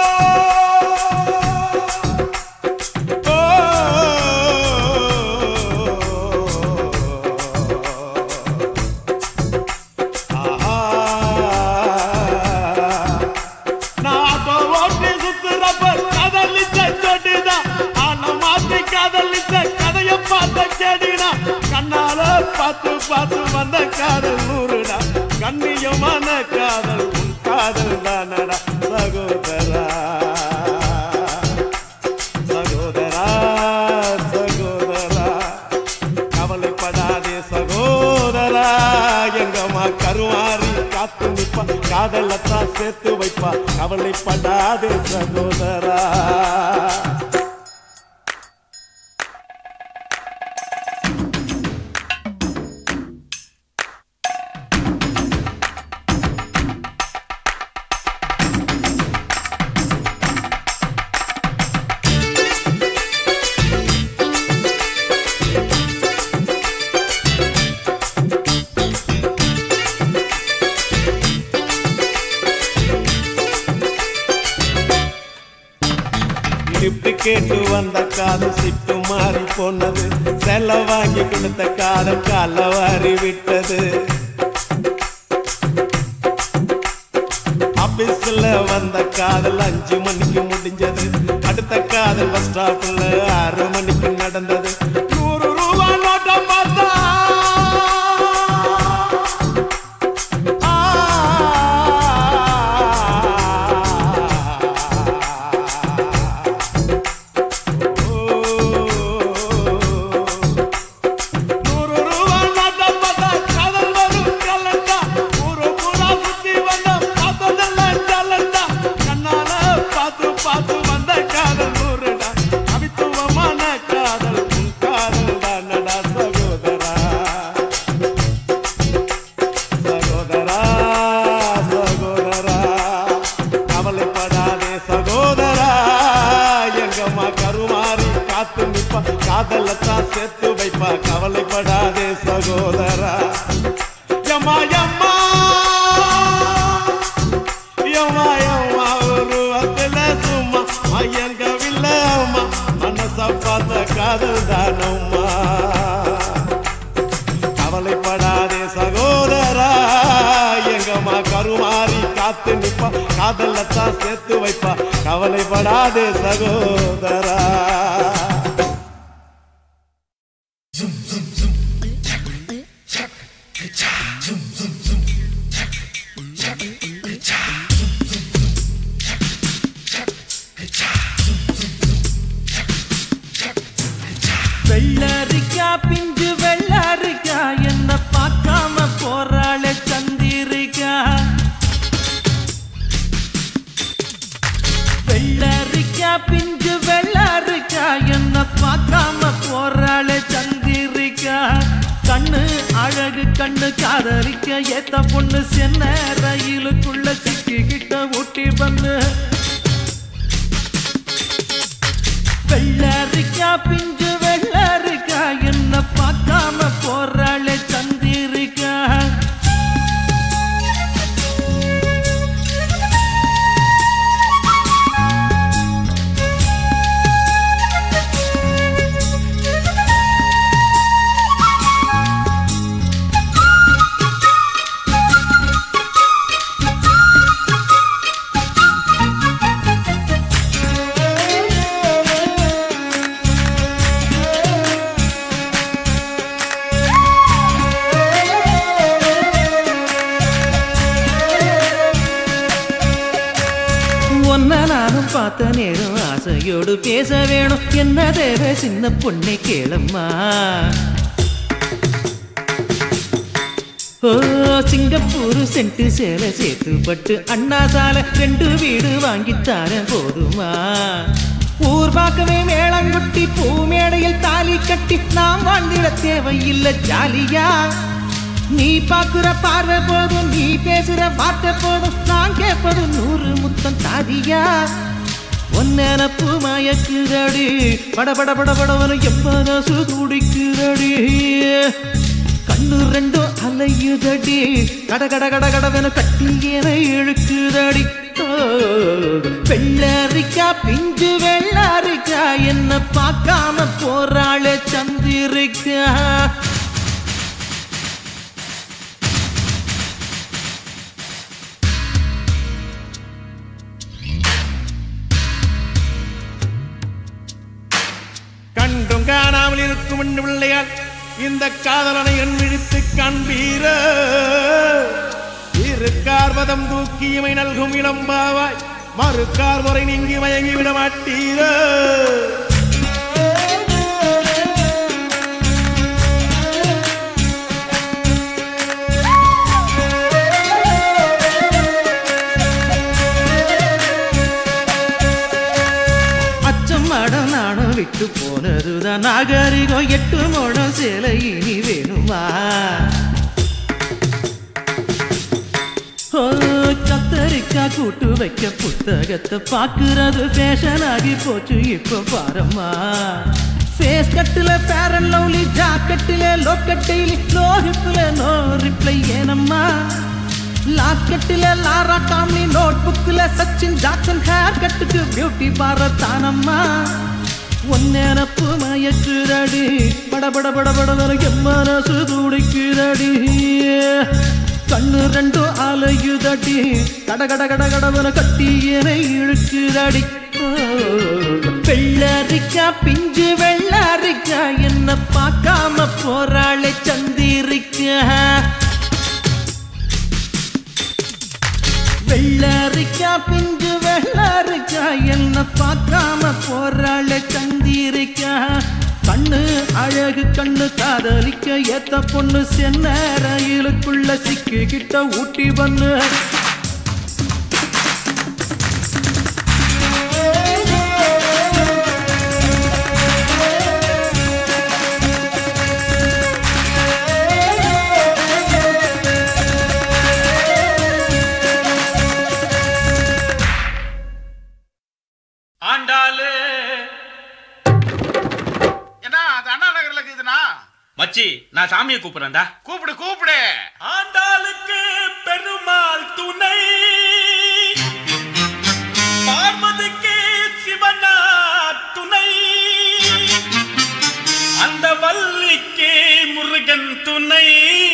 நாட்டோ ஓட்டி சுத்துறப்ப காதலிச்ச சொடிதான் ஆனா மாத்தி காதலிச்ச கதைய பார்த்த செடினா கண்ணால பார்த்து பார்த்து வந்த காதல் நூறுடா கண்ணியமான காதல் உன் காதல் தானடா சகோதரா சகோதரா சகோதரா கவலைப்படாதே சகோதரா எங்கம்மா கருமாறி காத்து நிப்பா காதலத்தான் சேர்த்து வைப்பா கவலைப்படாதே சகோதரா லிப்ட் கேட்டு வந்த காதல் சிட்டு மாறி போனது செல்ல வாங்கி கொடுத்த காதல் கால வாரி விட்டது ஆபீஸ்ல வந்த காதல் அஞ்சு மணிக்கு முடிஞ்சது அடுத்த காதல் பஸ் ஸ்டாப்ல ஆறு மணிக்கு நடந்தது நூறு ரூபா நோட்டை பார்த்தா நூறு ரூபா நோட்டை பார்த்தா காதல் வரும் கலண்டா ஊரு பூரா சுத்தி வந்த பார்த்ததெல்லாம் ஜலண்டா கண்ணால பார்த்து பார்த்து வந்த காதல் நூறுடா கவித்துவமான காதல் உன் காதல் தானடா சகோதரா சகோதரா சகோதரா கவலைப்படாத கவலைப்படாதே சகோதரா எங்கம்மா கருமாறி காத்து நிப்பா காதலத்தான் சேர்த்து வைப்பா கவலைப்படாதே சகோதரா எம்மா எம்மா எம்மா எம்மா உருவத்துல சும்மா மயங்கவில்லை அம்மா மனச பார்த்த காதல் தானம்மா கவலைப்படாதே சகோதரா எங்கம்மா கருமாறி காத்து நிப்பா காதலத்தான் சேர்த்து வைப்பா கவலைப்படாதே சகோதரா வெள்ளரிக்கா பிஞ்சு வெள்ளரிக்கா என்ன பார்க்காம போறாளே சந்திரிக்கா வெள்ளரிக்கா பிஞ்சு வெள்ளரிக்கா என்ன பார்க்காம போறாளே சந்திரிக்கா கண்ணு அழகு கண்ணு காதலிக்க ஏத்த பொண்ணு சென்ன ரயிலுக்குள்ள சிக்கிக்கிட்ட ஊட்டி பண்ணு வெள்ளரிக்கா பிஞ்சு வெள்ளரிக்கா என்ன பார்க்காம போறாளே சந்திரிக்கா ஒன்ன நானும் பார்த்த நேரம் ஆசையோடு பேச வேணும் என்ன தேவை சின்ன பொண்ணை கேளம்மா ஓ சிங்கப்பூர் சென்ட்டு சேலை சேர்த்து பட்டு அண்ணா சாலை ரெண்டு வீடு வாங்கித்தார போதுமா ஊர் பார்க்கவே மேளங்குட்டி பூ மேடையில் தாலி கட்டி நாம் வாழ்ந்திட தேவையில்லை ஜாலியா நீ பாக்குற பார்வை போதும் நீ பேசுற வார்த்தை போதும் நான் கேட்பது நூறு முத்தம் தாதியா ஒன்னப்பு மயக்குதடி பட பட பட படவன எப்பனசு துடிக்குதடி கண்ணு ரெண்டும் அலையுதடி கட கட கட கடவென கட்டி என இழுக்குதடி ஓ, வெள்ளரிக்கா பிஞ்சு வெள்ளரிக்கா என்ன பார்க்காம போறாளே சந்திரிக்கா கண்டும் காணாமல் இருக்கும் என் பிள்ளையால் இந்த காதலனை என் விழித்து காண்பீர இருக்கார் வதம் தூக்கி இமை நல்கும் இளம்பாவாய் மறுக்கார் முறை நீங்கி மயங்கி விட மாட்டீர அச்சம் மடம் நாணம் விட்டு போனதுதான் நாகரிகம் எட்டு மோடம் சேலை இனி வேணுமா ஓ, கத்தரிக்கா கூட்டு வைக்க புத்தகத்தை பாக்குறது ஃபேஷன் ஆகி போச்சு இப்ப பாரம்மா ஃபேஸ் கட்டுல ஃபேர் அண்ட் லவ்லி ஜாக்கெட்டில லோக்கட்டில லோ ஹிப்ல நோ ரிப்ளை ஏனம்மா லாக்கெட்டில லாரா காம்லி நோட் புக்ல சச்சின் ஜாக்சன் ஹேர் கட்டுக்கு பியூட்டி பாரத் தானம்மா ஒன்னேனப்பு மயக்குதடி பட பட பட பட என் மனசு துடிக்குதடி கண்ணு ரெண்டும் அலையுதடி கட கட கட கடவன கட்டி என இழுக்குதடி ஓ, வெள்ளரிக்கா பிஞ்சு வெள்ளரிக்கா என்ன பார்க்காம போறாளே சந்திரிக்கா வெள்ளரிக்கா பிஞ்சு வெள்ளரிக்கா என்ன பார்க்காம போறாளே சந்திரிக்கா கண்ணு அழகு கண்ணு காதலிக்க ஏத்த பொண்ணு சென்ன ரயிலுக்குள்ள சிக்கிக்கிட்ட ஊட்டி பண்ணு ஆண்டாளு என்ன அது அண்ணா நகர்ல இருக்குதுண்ணா மச்சி நான் சாமியை கூப்பிடுறேன்டா கூப்பிடு கூப்பிடு ஆண்டாளுக்கு பெருமாள் துணை பார்வதிக்கு சிவனா துணை அந்த வள்ளிக்கு முருகன் துணை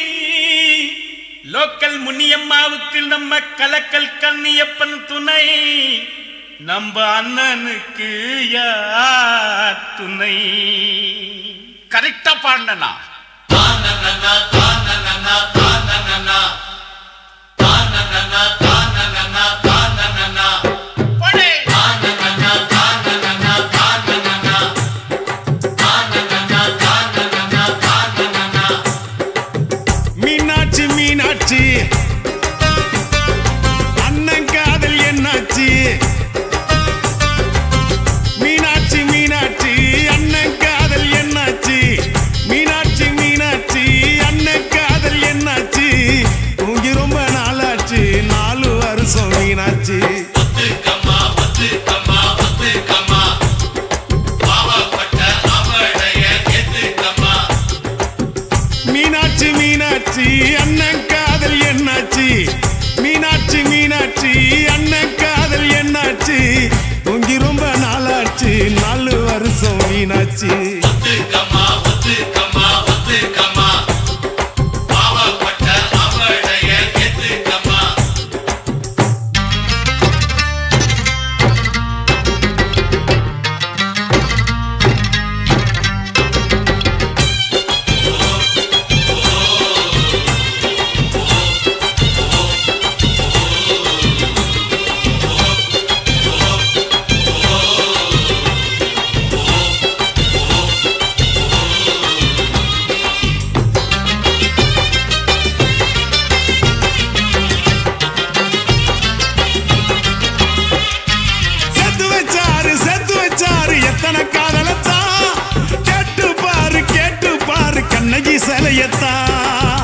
லோக்கல் முனியம்மாவுக்கு நம்ம கலக்கல் கண்ணியப்பன் துணை நம்ம அண்ணனுக்கு யார் துணை கரெக்டா பாடினா மீனாட்சி மீனாட்சி அண்ணன் காதல் என்னாச்சு மீனாட்சி மீனாட்சி அண்ணன் காதல் என்னாச்சு மீனாட்சி மீனாட்சி அண்ணன் காதல் என்னாச்சு தூங்கி ரொம்ப நாளாச்சு நாலு வருஷம் மீனாட்சி மீனாட்சி மீனாட்சி அண்ணன் காதல் என்னாச்சு மீனாட்சி மீனாட்சி அண்ணன் காதல் என்னாச்சு தூங்கி ரொம்ப நாளாச்சு நாலு வருஷம் மீனாட்சி செத்து வச்சாரு செத்து வச்சாரு எத்தனை காதலத்தான் கேட்டு பாரு கேட்டு பாரு கண்ணகி சிலையத்தான்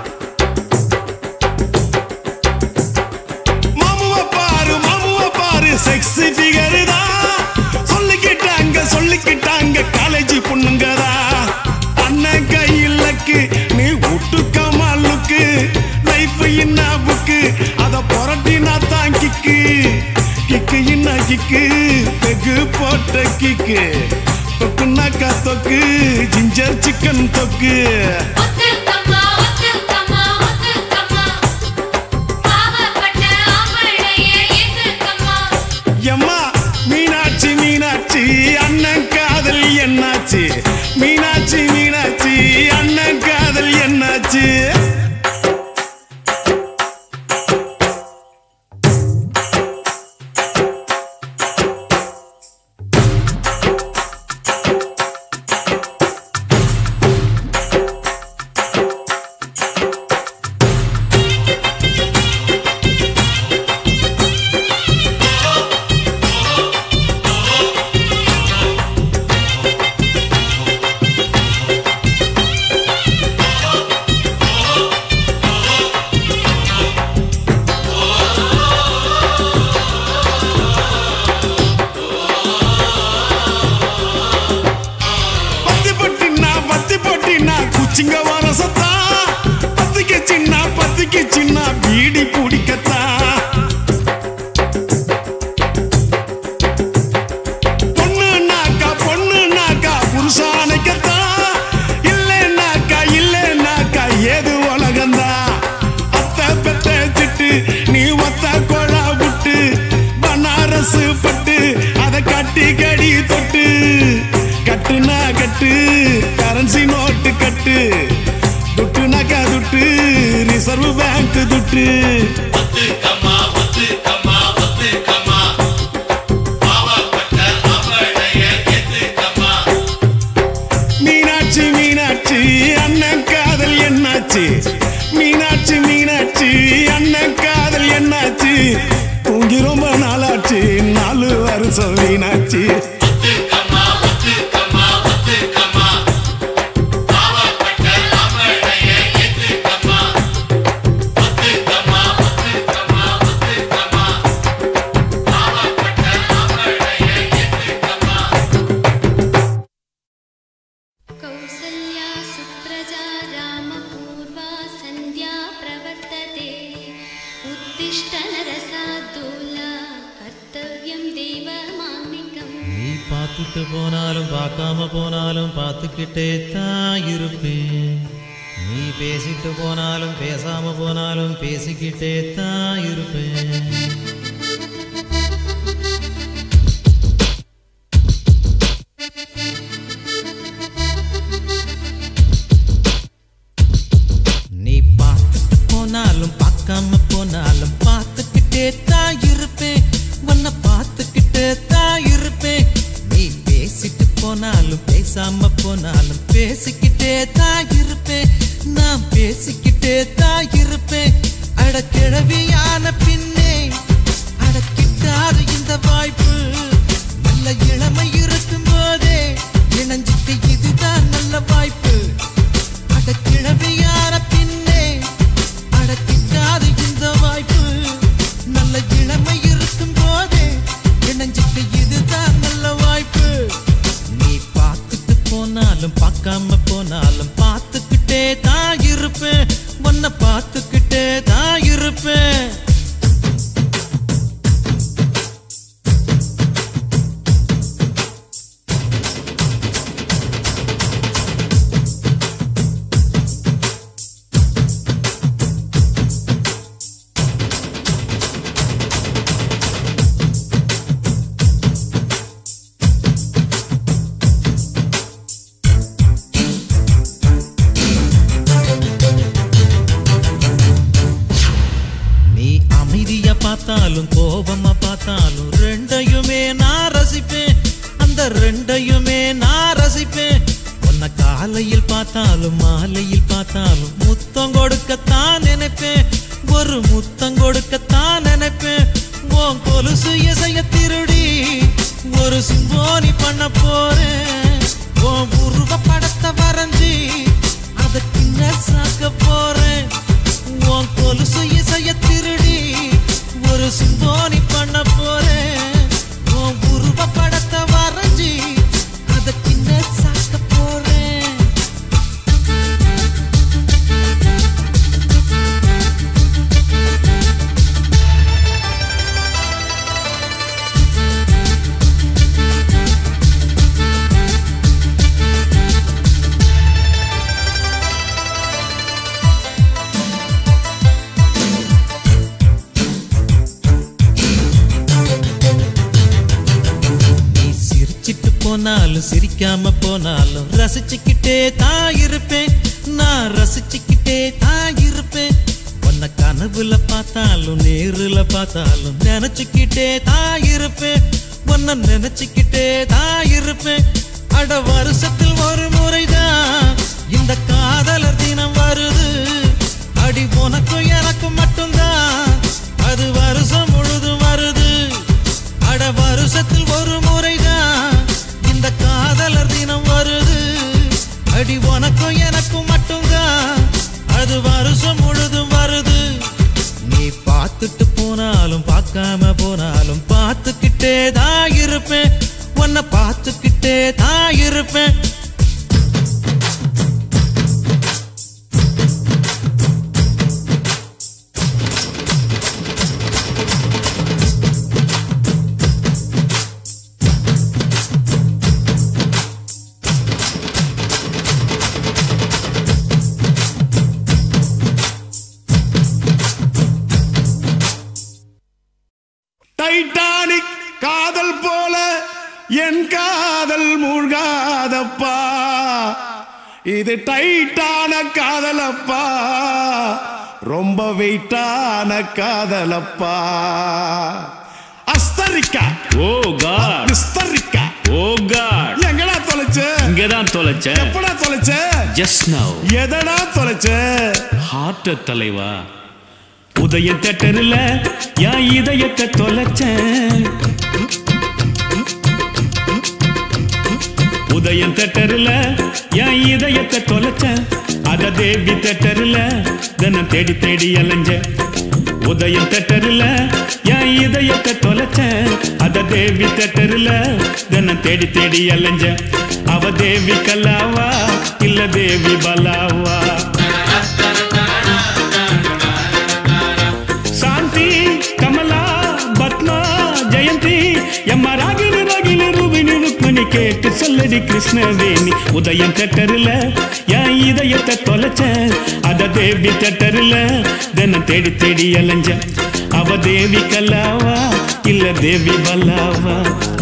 மாமுவ பாரு மாமுவ பாரு செக்ஸி ஃபிகர் தான் சொல்லிக்கிட்டாங்க சொல்லிக்கிட்டாங்க காலேஜ் பொண்ணுங்கதா அண்ணன் கையிலக்கு நீ விட்டுக்கமா லுக்கு லைஃப் என்ன புக்கு அத புரட்டினா தான் கிக்கு கிக்கு என்ன கிக்கு பெகு போட்ட கிக்கு தொக்குனாக்கா தொக்கு ஜிஞ்சர் சிக்கன் தொக்கு ஒத்துக்கம்மா ஒத்துக்கம்மா ஒத்துக்கம்மா பாவப்பட்ட ஆம்பளைய ஏத்துக்கம்மா எம்மா மீனாட்சி மீனாட்சி அண்ணன் காதல் என்னாச்சு மீனாட்சி மீனாட்சி அண்ணன் காதல் என்னாச்சு பத்தி பொட்டினா பத்தி பொட்டினா குச்சிங்க வர சத்தா பத்திக்கு சின்ன பத்திக்கு சின்ன பீடி பிடிக்கத்தா பொண்ணுனாக்கா பொண்ணுனாக்கா புருஷானைக்கத்தா இல்லைனாக்கா இல்லைனாக்கா ஏது உலகந்தா அத்தை பெத்த திட்டு நீ ஒத்த கொழா விட்டு பனாரஸ் பட்டு அதை கட்டி கடி தொட்டு கட்டுனா கட்டு கரன்சி நோட்டு கட்டு துட்டுனாக்கா துட்டு ரிசர்வ் பேங்க் துட்டு மீனாட்சி மீனாட்சி அண்ணன் காதல் என்னாச்சு மீனாட்சி மீனாட்சி அண்ணன் காதல் என்னாச்சு தூங்கி ரொம்ப நாளாச்சு நாலு வருஷம் மீனாட்சி பாவப்பட்ட பார்த்துட்டு போனாலும் பார்க்காம போனாலும் பார்த்துக்கிட்டே தான் இருப்பேன் நீ பேசிட்டு போனாலும் பேசாம போனாலும் பேசிக்கிட்டே தான் இருப்பேன் நீ பார்த்துட்டு போனாலும் பார்க்காம போனாலும் பார்த்துக்கிட்டே தான் இருப்பேன் உன்னை பார்த்துக்கிட்டே தான் இருப்பேன் நீ பேசிட்டு போனாலும் பேசாம போனாலும் பேசிக்கிட்டே தான் இருப்பேன் நான் பேசிக்கிட்டே தான் இருப்பேன் அட கிழவியான பின்னே அடக்கிட்டாது இந்த வாய்ப்பு நல்ல இளமை இருக்கும் போதே இணைஞ்சிட்டு இதுதான் நல்ல வாய்ப்பு அட கிழவியான பின்னே அடக்கிட்டாது இந்த வாய்ப்பு நல்ல இளமை இருக்கும் போதே இணைஞ்சிட்டு இதுதான் நல்ல வாய்ப்பு நீ பார்த்துட்டு போனாலும் பார்க்காம போனாலும் பார்த்துக்கிட்டே தான் இருப்பேன் உன்னை பார்த்துக்கிட்டே தான் இருப்பேன் நீ அமைதியா பார்த்தாலும் கோபமா பார்த்தாலும் ரெண்டையுமே நான் ரசிப்பேன் அந்த ரெண்டையுமே நான் ரசிப்பேன் உன்னை காலையில் பார்த்தாலும் மாலையில் பார்த்தாலும் முத்தம் கொடுக்கத்தான் நினைப்பேன் ஒரு முத்தம் கொடுக்கத்தான் நினைப்பேன் உன் கொலுசு இசைய திருடி ஒரு சிம்போனி பண்ண போறேன் உன் உருவ படத்தை வரைஞ்சி அதை கிண்ண சாக்க போறேன் உன் கொலுசு இசைய திருடி ஒரு சிம்போனி பண்ண போறேன் உன் உருவ படத்தை வரைஞ்சி அதை கிண்ண சாக்க போறேன் நீ சிரிச்சிட்டு போனாலும் சிரிக்காம போனாலும் ரசிச்சுக்கிட்டே தான் இருப்பேன் நான் ரசிச்சுக்கிட்டே தான் இருப்பேன் உன்னை கனவுல பார்த்தாலும் நேருல பார்த்தாலும் நினைச்சுக்கிட்டே தான் இருப்பேன் உன்னை நினைச்சுக்கிட்டே தான் இருப்பேன் அட வருஷத்தில் ஒரு முறைதான் இந்த காதலர் தினம் வருது அடி உனக்கும் எனக்கும் மட்டும்தான் அது வருஷம் முழுதும் வருது அட வருஷத்தில் ஒரு முறைதான் இந்த காதலர் தினம் வருது அடி உனக்கும் எனக்கும் மட்டும்தான் அது வருஷம் முழுதும் வருது நீ பார்த்துட்டு போனாலும் பார்க்காம போனாலும் பார்த்துக்கிட்டே தான் இருப்பேன் உன்னை பார்த்துக்கிட்டே தான் இருப்பேன் டைட்டானிக் காதல் போல என் காதல் மூழ்காதப்பா இது டைட்டான காதலப்பா ரொம்ப வெயிட்டான காதலப்பா அஸ்தரிக்கா ஓ காட் விஸ்தரிக்கா ஓ காட் எங்கடா தொலைச்ச இங்கதான் தொலைச்ச எப்படா தொலைச்ச ஜஸ்ட் நவ் எதடா தொலைச்ச ஹார்ட் தலைவா உதய தட்டரில் என் இதயத்தை தொலைச்சேன் உதயம் தட்டரில் என் இதயத்தை தொலைச்சேன் அத தேவி தட்டரில் தினம் தேடி தேடி அலைஞ்சேன் உதயம் தட்டரில் என் இதயத்தை தொலைச்சேன் அத தேவி தட்டரில் தினம் தேடி தேடி அலைஞ்சேன் அவ தேவி கல்லாவா இல்ல தேவி பலாவா ಶಾಂತಿ ಕಮಲಾ ಬತ್ನಾ ಜಯಂತಿ ಎಮ್ಮ ರಾಗಿಣಿ ರಾಗಿಣಿ ರೂಬಿಣಿ ರುಕ್ಮಿಣಿ ருக்மணி கேட்டு சொல்லடி கிருஷ்ணவேணி உதயம் தட்டருல என் இதயத்தை தொலைச்ச அத தேவி தட்டருல தினம் தேடி தேடி அலைஞ்ச அவ தேவி கல்லாவா இல்ல தேவி பல்லாவா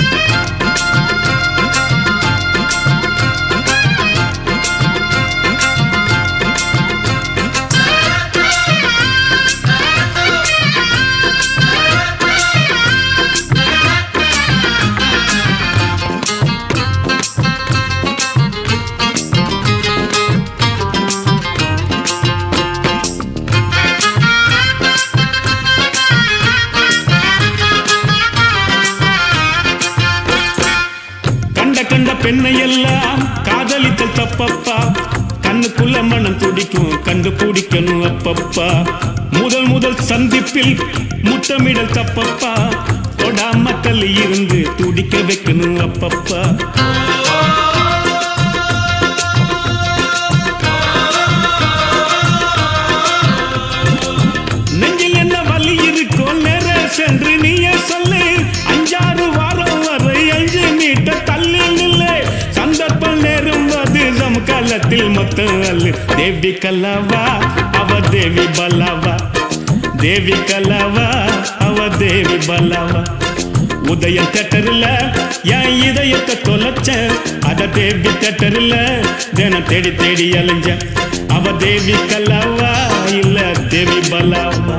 கண்ட கண்ட பெண்ணை எல்லாம் காதலித்தல் தப்பப்பா கண்ணுக்குள்ள மனம் துடிக்கும் கண்டு பிடிக்கணும் அப்பப்பா முதல் முதல் சந்திப்பில் முத்தமிடல் தப்பப்பா தொடாம தள்ளி இருந்து துடிக்க வைக்கணும் அப்பப்பா நெஞ்சில் என்ன வலி இருக்கோ நேர சென்று நீயே சொல்லு அஞ்சாறு வாரம் வரை அஞ்சு மீட்டர் தள்ளி நில்லை சந்தர்ப்பம் நேரும் அது சமகாலத்தில் மொத்தம் அல்லு தேவி கல்லாவா அவ தேவி பல்லாவா தேவி கல்லாவா அவ தேவி பல்லாவா உதயம் தேட்டரில் என் இதயத்தை தொலைச்ச அத தேவி தேட்டரில் தினம் தேடி தேடி அலைஞ்ச அவ தேவி கல்லாவா இல்ல தேவி பல்லாவா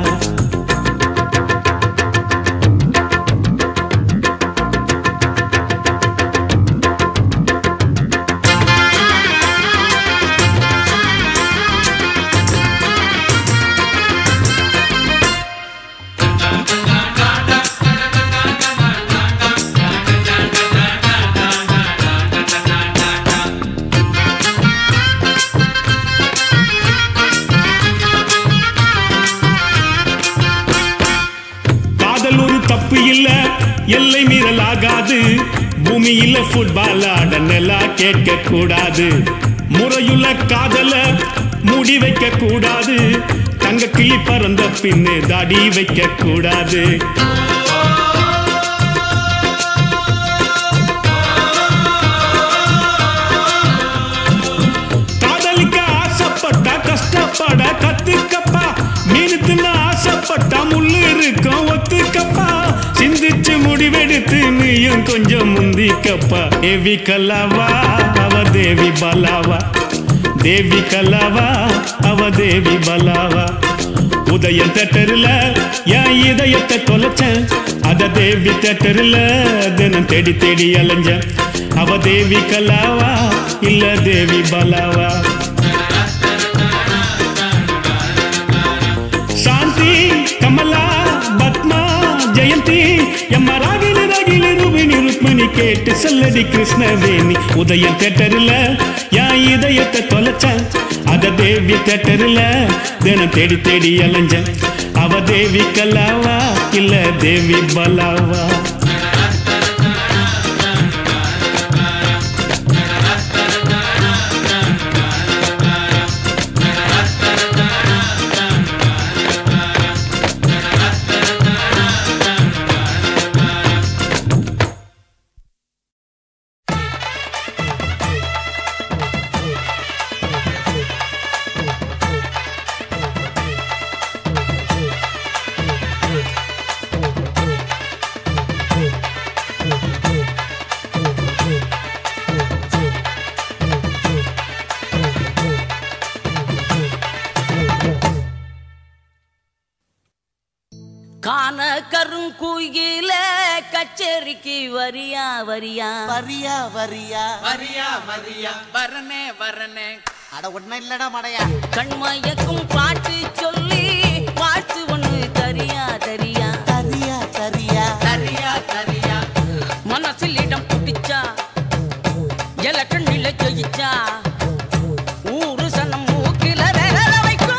காதல் ஒரு தப்பு இல்ல எல்லை மீறல் ஆகாது பூமியில ஃபுட்பால் ஆட நிலா கேட்க கூடாது முறையுள்ள காதல மூடி வைக்க கூடாது தங்க கிளி பறந்த பின்னு தாடி வைக்க கூடாது காதலிக்க ஆசைப்பட்டா கஷ்டப்பட கத்துக்கப்பா மீன் தின்ன ஆசைப்பட்டா முள்ளு இருக்கும் ஒத்துக்கப்பா சிந்திச்சு முடிவெடுத்து நீயும் கொஞ்சம் முந்திக்கப்பா தேவி கல்லாவா அவ தேவி பலாவா தேவி கல்லாவா அவ தேவி பலாவா உதயம் தேட்டரில் என் இதயத்தை தொலைச்சேன் அத தேவி தேட்டரில் தினம் தேடி தேடி அலைஞ்சேன் அவ தேவி கல்லாவா இல்ல தேவி பலாவா சாந்தி கமலா பத்மா ஜெயந்தி எம்ம ராகிலி ராகிலி ரூபினி ருக்மணி கேட்டு சொல்லடி கிருஷ்ணவேணி உதயம் தேட்டரில் என் இதயத்தை தொலைச்சேன் அத தேவி தேட்டரில் தினம் தேடி தேடி அலைஞ்சேன் அவ தேவி கல்லாவா இல்ல தேவி பலாவா காண கருங்குயில கச்சேரிக்கு வரியா வரியா வரியா வரியா வரியா வரியா வரனே வரனே அட ஒன்னும் இல்லடா மடையா கண்மயக்கும் பாட்டு சொல்லி வாழ்த்து ஒண்ணு தரியா தரியா தரியா தரியா தரியா தரியா மனசில் இடம் பிடிச்சா எல கண்ணில ஜெயிச்சா ஊரு சனம் மூக்கில விரல வைக்கும்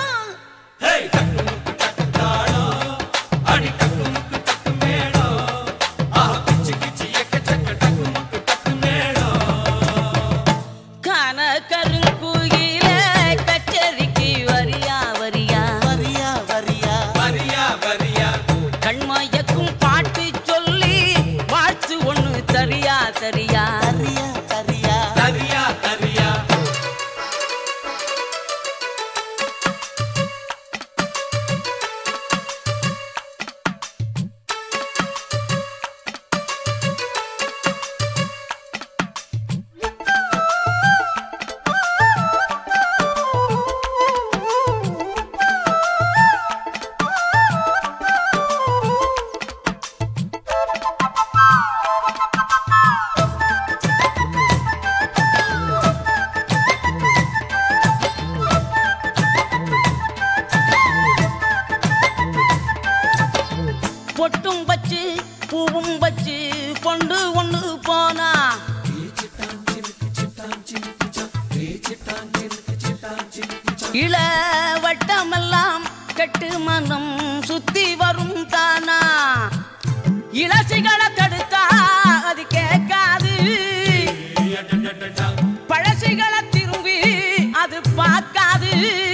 காண கருங்குயில கச்சேரிக்கு வரியா வரியா வரியா வரியா வரியா வரியா கண்மயக்கும் பாட்டு சொல்லி வாழ்த்து ஒண்ணு தரியா தரியா கொண்டு போனா இள வட்டமெல்லாம் கெட்டு மனம் சுத்தி வரும் தானா இளசிகளை தடுத்தா அது கேட்காது பழசிகளை திரும்பி அது பார்க்காது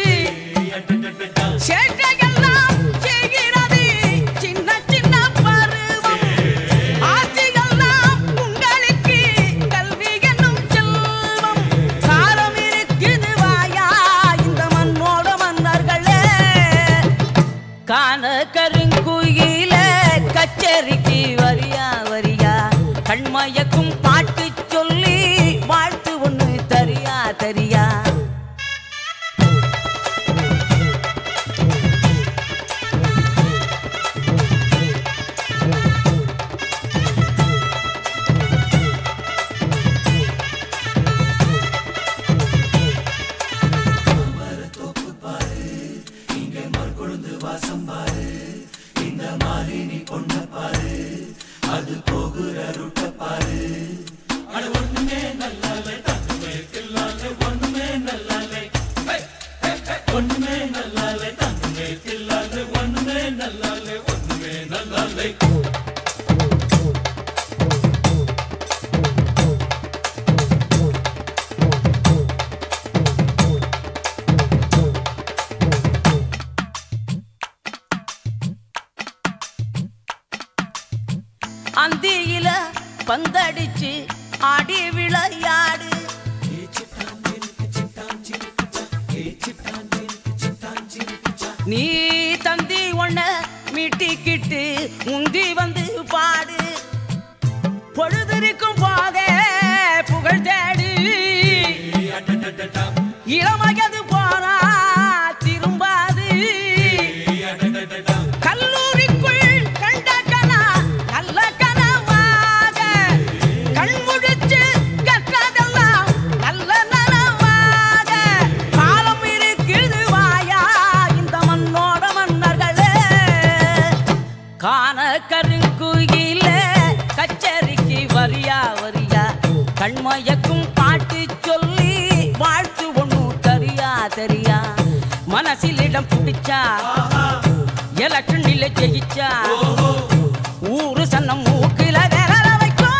சேட்டையெல்லாம் செய்கிறது சின்ன சின்ன பருவம் ஆட்சிகள்லாம் உங்களுக்கு கல்வி என்னும் செல்வம் காலம் இருக்குது வாயா இந்த மண்ணோட மன்னர்களே காண கருங்குயில கச்சேரிக்கு வரியா வரியா கண்மயக்கும் பாட்டு சொல்லி வாழ்த்து ஒண்ணு தரியா தரியா அந்தியில பந்தடிச்சு ஆடி விளையாடு நீ தந்தி ஒண்ண மீட்டிக்கிட்டு முந்தி வந்து பாடு பொழுதிருக்கும் போதே புகழ் தேடு இளமயது போனா திரும்பாது கல்லூரிக்குள் கண்ட கனா நல்ல கனவாக கண்முடிச்சு கற்றதெல்லாம் நல்ல நனவாக காலம் இருக்குது வாயா இந்த மண்ணோட மன்னர்களே காண கருங்குயில கச்சேரிக்கு வரியா வரியா கண்மயக்கும் பாட்டு சொல்லி வாழ்த்து ஒண்ணு தரியா தெரியா மனசில் இடம் பிடிச்சா எலக்ஷனில் ஜெயிச்சா ஊரு சன்னம் மூக்கில விரல வைக்கும்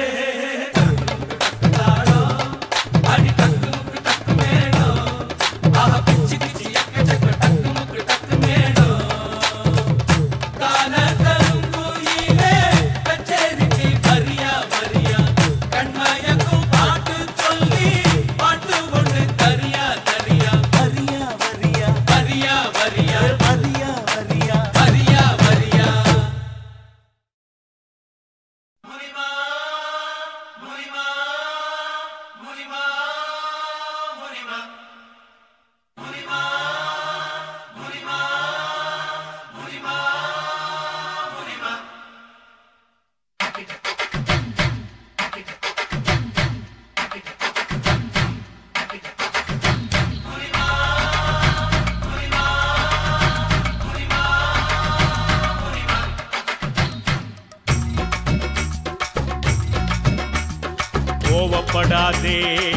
கோவப்படாதே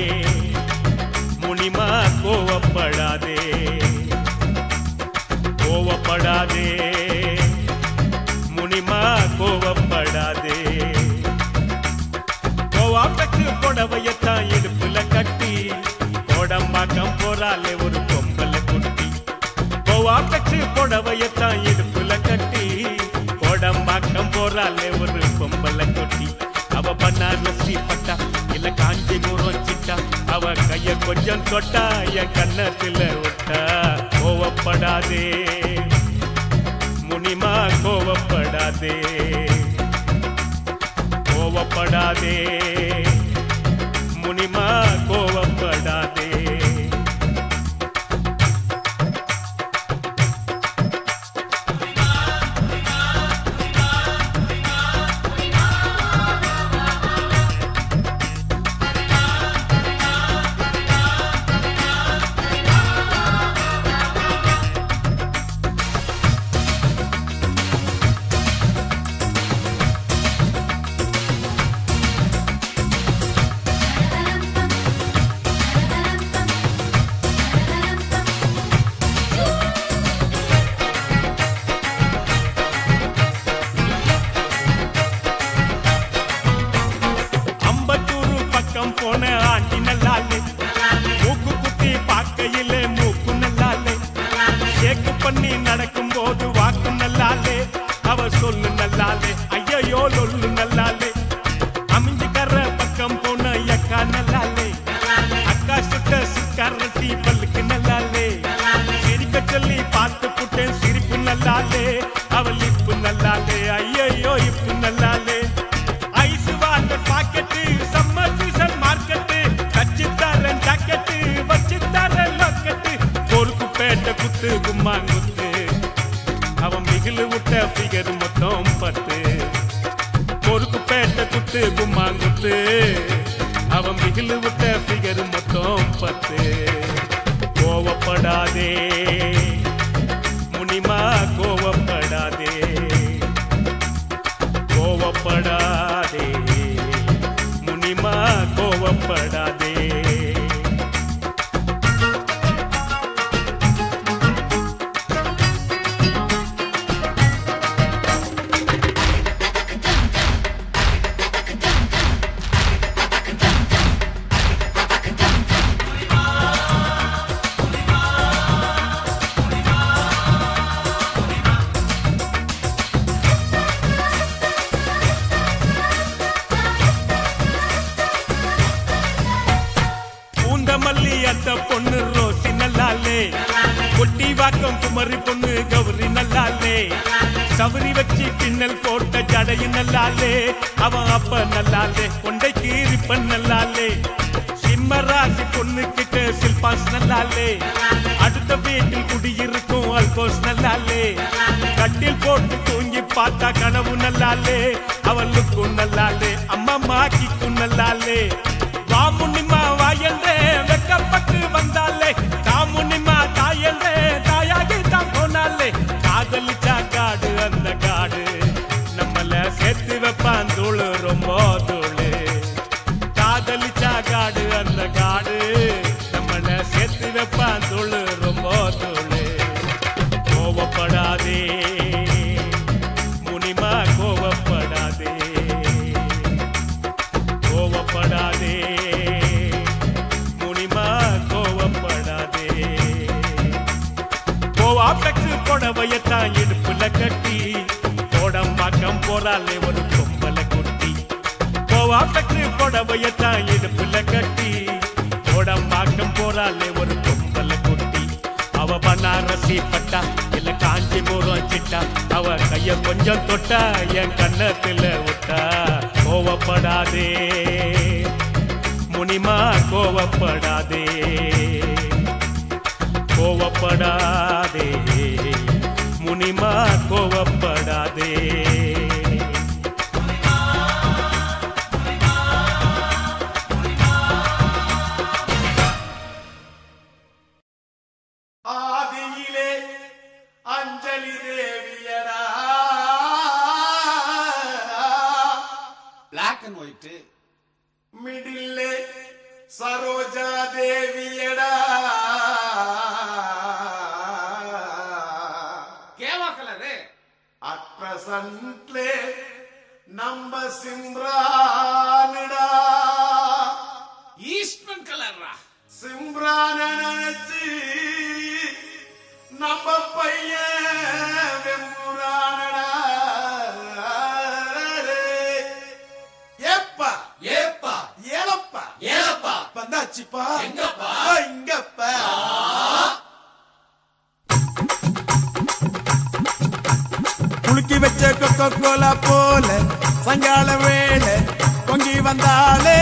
முனிமா கோவப்படாதே கோவப்படாதே முனிமா கோவப்படாதே கோவாப்பட்டு புடவையத்தான் இடுப்புல கட்டி கோடம்பாக்கம் போறாலே ஒரு பொம்பல குட்டி கோவாப்பட்டு புடவையத்தான் இடுப்புல கட்டி கோடம்பாக்கம் போறாலே ஒரு பொம்பல குட்டி அவ பன்னாரசி பட்டா இல்ல காஞ்சிபுரம் சிட்டா அவ கைய கொஞ்சம் தொட்டா என் கண்ணத்துல விட்டா கோவப்படாதே முனிமா கோவப்படாதே கோவப்படாதே முனிமா கோவப்படாதே பக்கம் போன ஆண்டி நல்லாலே மூக்கு குத்தி பார்க்கையிலே மூக்கு நல்லாலே ஷேக்கு பண்ணி நடக்கும் போது வாக்கு நல்லாலே அவ சொல்லு நல்லாலே ஐயையோ லொல்லு நல்லாலே அமைஞ்சுக்கற பக்கம் போன அக்கா நல்லாலே அக்கா சுட்ட சுக்காரட்டி பல்லுக்கு நல்லாலே சிரிக்க சொல்லி பார்த்து புட்டேன் சிரிப்பு நல்லாலே அவள் இப்பு நல்லாலே ஐயையோ இப்பு நல்லாலே ice water packet summer season market கச்சி தரேன் ஜாக்கெட்டு வச்சு தரேன் லொக்கெட்டு பொறுப்பு பேட்ட குத்து கும்மாங்குத்து அவன் மிகிலு விட்ட ஃபிகர் மொத்தம் பத்து பொறுப்பு பேட்ட குத்து கும்மாங்குத்து அவன் மிகிலு விட்ட ஃபிகர் மொத்தம் பத்து கோவப்படாதே முனிமா கோவப்படாதே கோவப்படாதே முனிமா கோவப்படாதே பூந்தமல்லி அத்த பொண்ணு ரோசி நல்லாலே கொட்டி வாக்கம் குமரி பொண்ணு கௌரி நல்லாலே சவரி வச்சு பின்னல் போட்ட ஜடையும் நல்லாலே அவன் அப்ப நல்லாலே கொண்டைக்கு ரிப்பன் நல்லாலே சிம்ம ராசி பொண்ணு கிட்ட சில்பாஸ் நல்லாலே அடுத்த வீட்டில் குடியிருக்கும் அல்கோஸ் நல்லாலே கட்டில் போட்டு தூங்கி பார்த்தா கனவு நல்லாலே அவளுக்கும் நல்லாலே அம்மா மாக்கிக்கும் நல்லாலே வாமுனிமா வாயந்தே வெக்கப்பட்டு வந்தாலே தாமுனிமா தாயந்தே தாயாகி தான் போனாலே காதலிச்சா காடு அந்த காடு நம்மள சேர்த்து வைப்பான் தூளு ரொம்ப தூளு காதலிச்சா காடு அந்த காடு நம்மள சேர்த்து வைப்பான் தூளு ரொம்ப தூளு கோவப்படாதே முனிமா கோவப்படாதே கோவப்படாதே முனிமா கோவப்படாதே கோவா பெக்ஸ் புடவையத்தான் இடுப்புல கட்டி கோடம்பாக்கம் போறாலே ஒரு கொம்பல குட்டி கோவா பெக்ஸ் புடவையத்தான் இடுப்புல கட்டி கோடம்பாக்கம் போறாலே ஒரு கொம்பல குட்டி அவ பனாரசி பட்டா இல்ல காஞ்சிபுரம் சிட்டா அவ கைய கொஞ்சம் தொட்டா என் கண்ணத்துல விட்டா கோவப்படாதே முனிமா கோவப்படாதே கோவப்படாதே முனிமா கோவப்படாதே ஆதியிலே அஞ்சலி தேவியடா பிளாக் அண்ட் ஒயிட் மிடில்லே சரோஜா தேவியடா கேவா கலரு அட் பிரசன்ட்லே நம்ம சிம்ரானுடா ஈஸ்ட்மன் கலர்ரா சிம்ரான நினைச்சு நம்ம பையன் வெம்புரானடா ஏப்பா ஏப்பா ஏலப்பா ஏலப்பா வந்தாச்சுப்பா எங்கப்பா? ஓ, இங்கப்பா குலுக்கி வச்ச கொக்கோ கோலா போல சங்கால வேளை பொங்கி வந்தாளே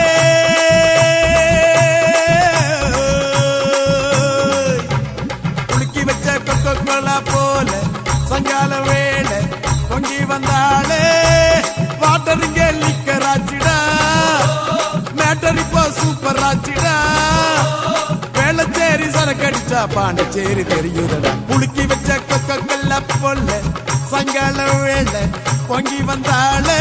குலுக்கி வச்ச கொக்கோ கோலா போல சங்கால வேளை பொங்கி வந்தாளே வாட்டர் இங்க லிக்கர் ஆச்சுடா மேட்டர் இப்போ சூப்பர் ஆச்சுடா வேளச்சேரி சரக்கடிச்சா பாண்டிச்சேரி தெரியுதடா புளுக்கி வச்ச கொக்க கல்ல பொல்ல சங்கால வேளை பொங்கி வந்தாளே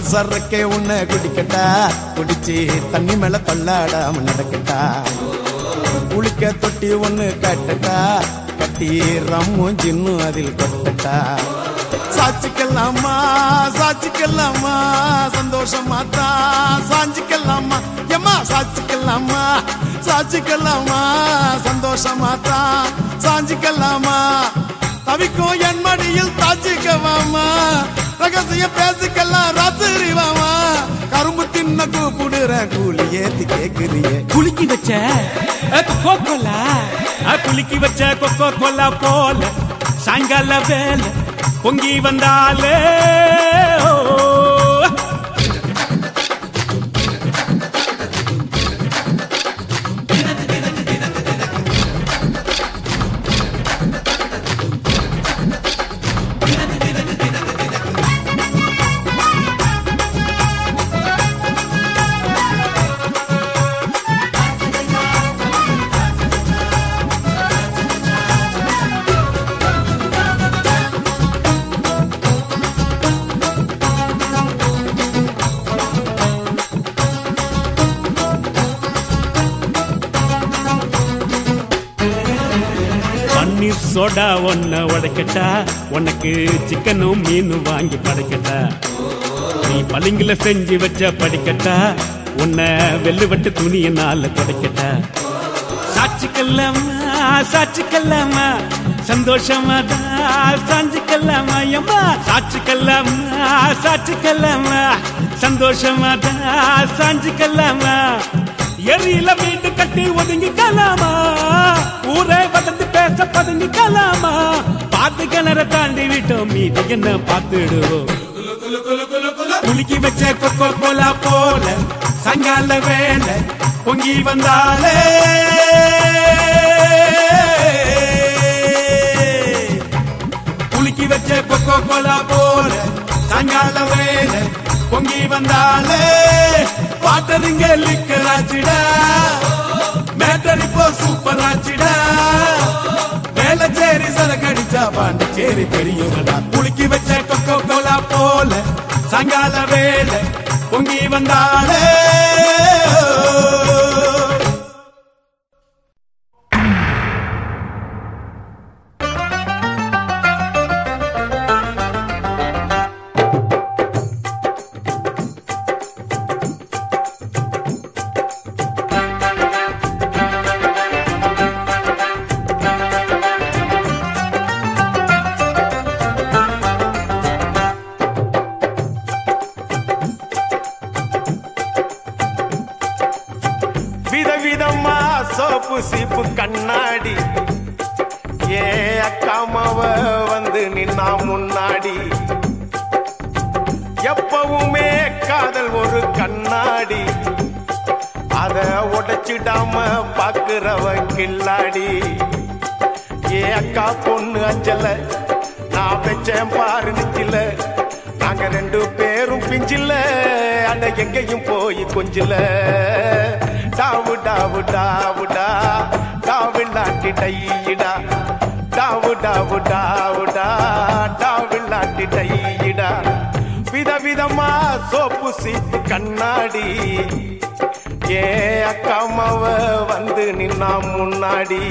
கல் சரக்கே உன்னை குடிக்கட்டா குடிச்சு தண்ணி மேல தள்ளாடாம நடக்கட்டா குளிக்க தொட்டி ஒண்ணு கட்டட்டா கட்டி ரம்மும் ஜின்னும் அதில் கொட்டட்டா சாட்சிக்கலாமா சாட்சிக்கலாமா சந்தோஷமா தான் சாஞ்சிக்கலாமா எம்மா சாட்சிக்கலாமா சாட்சிக்கலாமா சந்தோஷமா தான் சாஞ்சிக்கலாமா தவிக்கும் என் மடியில் தாச்சிக்கவாமா ரகசியம் பேசிக்கலாம் ராத்திரி வாமா கரும்பு தின்ன கூப்பிடுற கூலி ஏத்தி கேக்குறியே குலுக்கி வச்ச கொக்கோ கோலா குலுக்கி வச்ச கொக்கோ கோலா போல சாயங்கால வேலை பொங்கி வந்தாலே ஓ. பன்னீர் சோடா ஒன்ன உடைக்கட்டா உனக்கு சிக்கனும் மீனும் வாங்கி படைக்கட்டா நீ பளிங்குல செஞ்சு வச்ச படிக்கட்டா உன்னை வெள்ளுவட்டு துணியினால துடைக்கட்டா சாட்சிக்கல்லாமா சாட்சிக்கல்லாமா சந்தோஷமா தான் சாஞ்சிக்கல்லாமா எம்மா சாட்சிக்கல்லாமா சாட்சிக்கல்லாமா சந்தோஷமா தான் சாஞ்சிக்கல்லாமா எரியில வீடு கட்டி ஒதுங்கிக்கலாமா ஊரே வதந்து பேச பதுங்கிக்கலாமா பாத்து கிணற தாண்டி விட்டோம் மீதி என்ன பார்த்துடுவோம் குலுக்கி வச்ச கொக்கோ கோலா போல சங்கால வேலை பொங்கி வந்தாலே குலுக்கி வச்ச கொக்கோ கோலா போல சாயங்கால வேலை பொங்கி வந்தாலே வாட்டருங்க லிக்கர் ஆச்சுடா மேட்டர் இப்போ சூப்பர் ஆச்சுடா வேலைச்சேரி சரக்கடிச்சா பாண்டிச்சேரி தெரியுதடா குலுக்கி வச்ச கொக்கோ கோலா போல சாயங்கால வேலை பொங்கி வந்தாலே விதவிதமா சோப்பு சீப்பு கண்ணாடி ஏ அக்காமாவ வந்து நின்னா முன்னாடி எப்பவுமே காதல் ஒரு கண்ணாடி அத உடைச்சிடாம பாக்குறவ கில்லாடி ஏ அக்கா பொண்ணு அஞ்சல நான் வச்சேன் பாரு நெஞ்சில நாங்க ரெண்டு பேரும் பிஞ்சில அட எங்கேயும் போய் கொஞ்சில டாவு டாவு டாவுடா டாவில்லாட்டி டையிடா டாவு டாவு டாவுடா டாவில்லாட்டி டையிடா விதவிதமா சோப்பு சீப்பு கண்ணாடி ஏ அக்காமாவ வந்து நின்னா முன்னாடி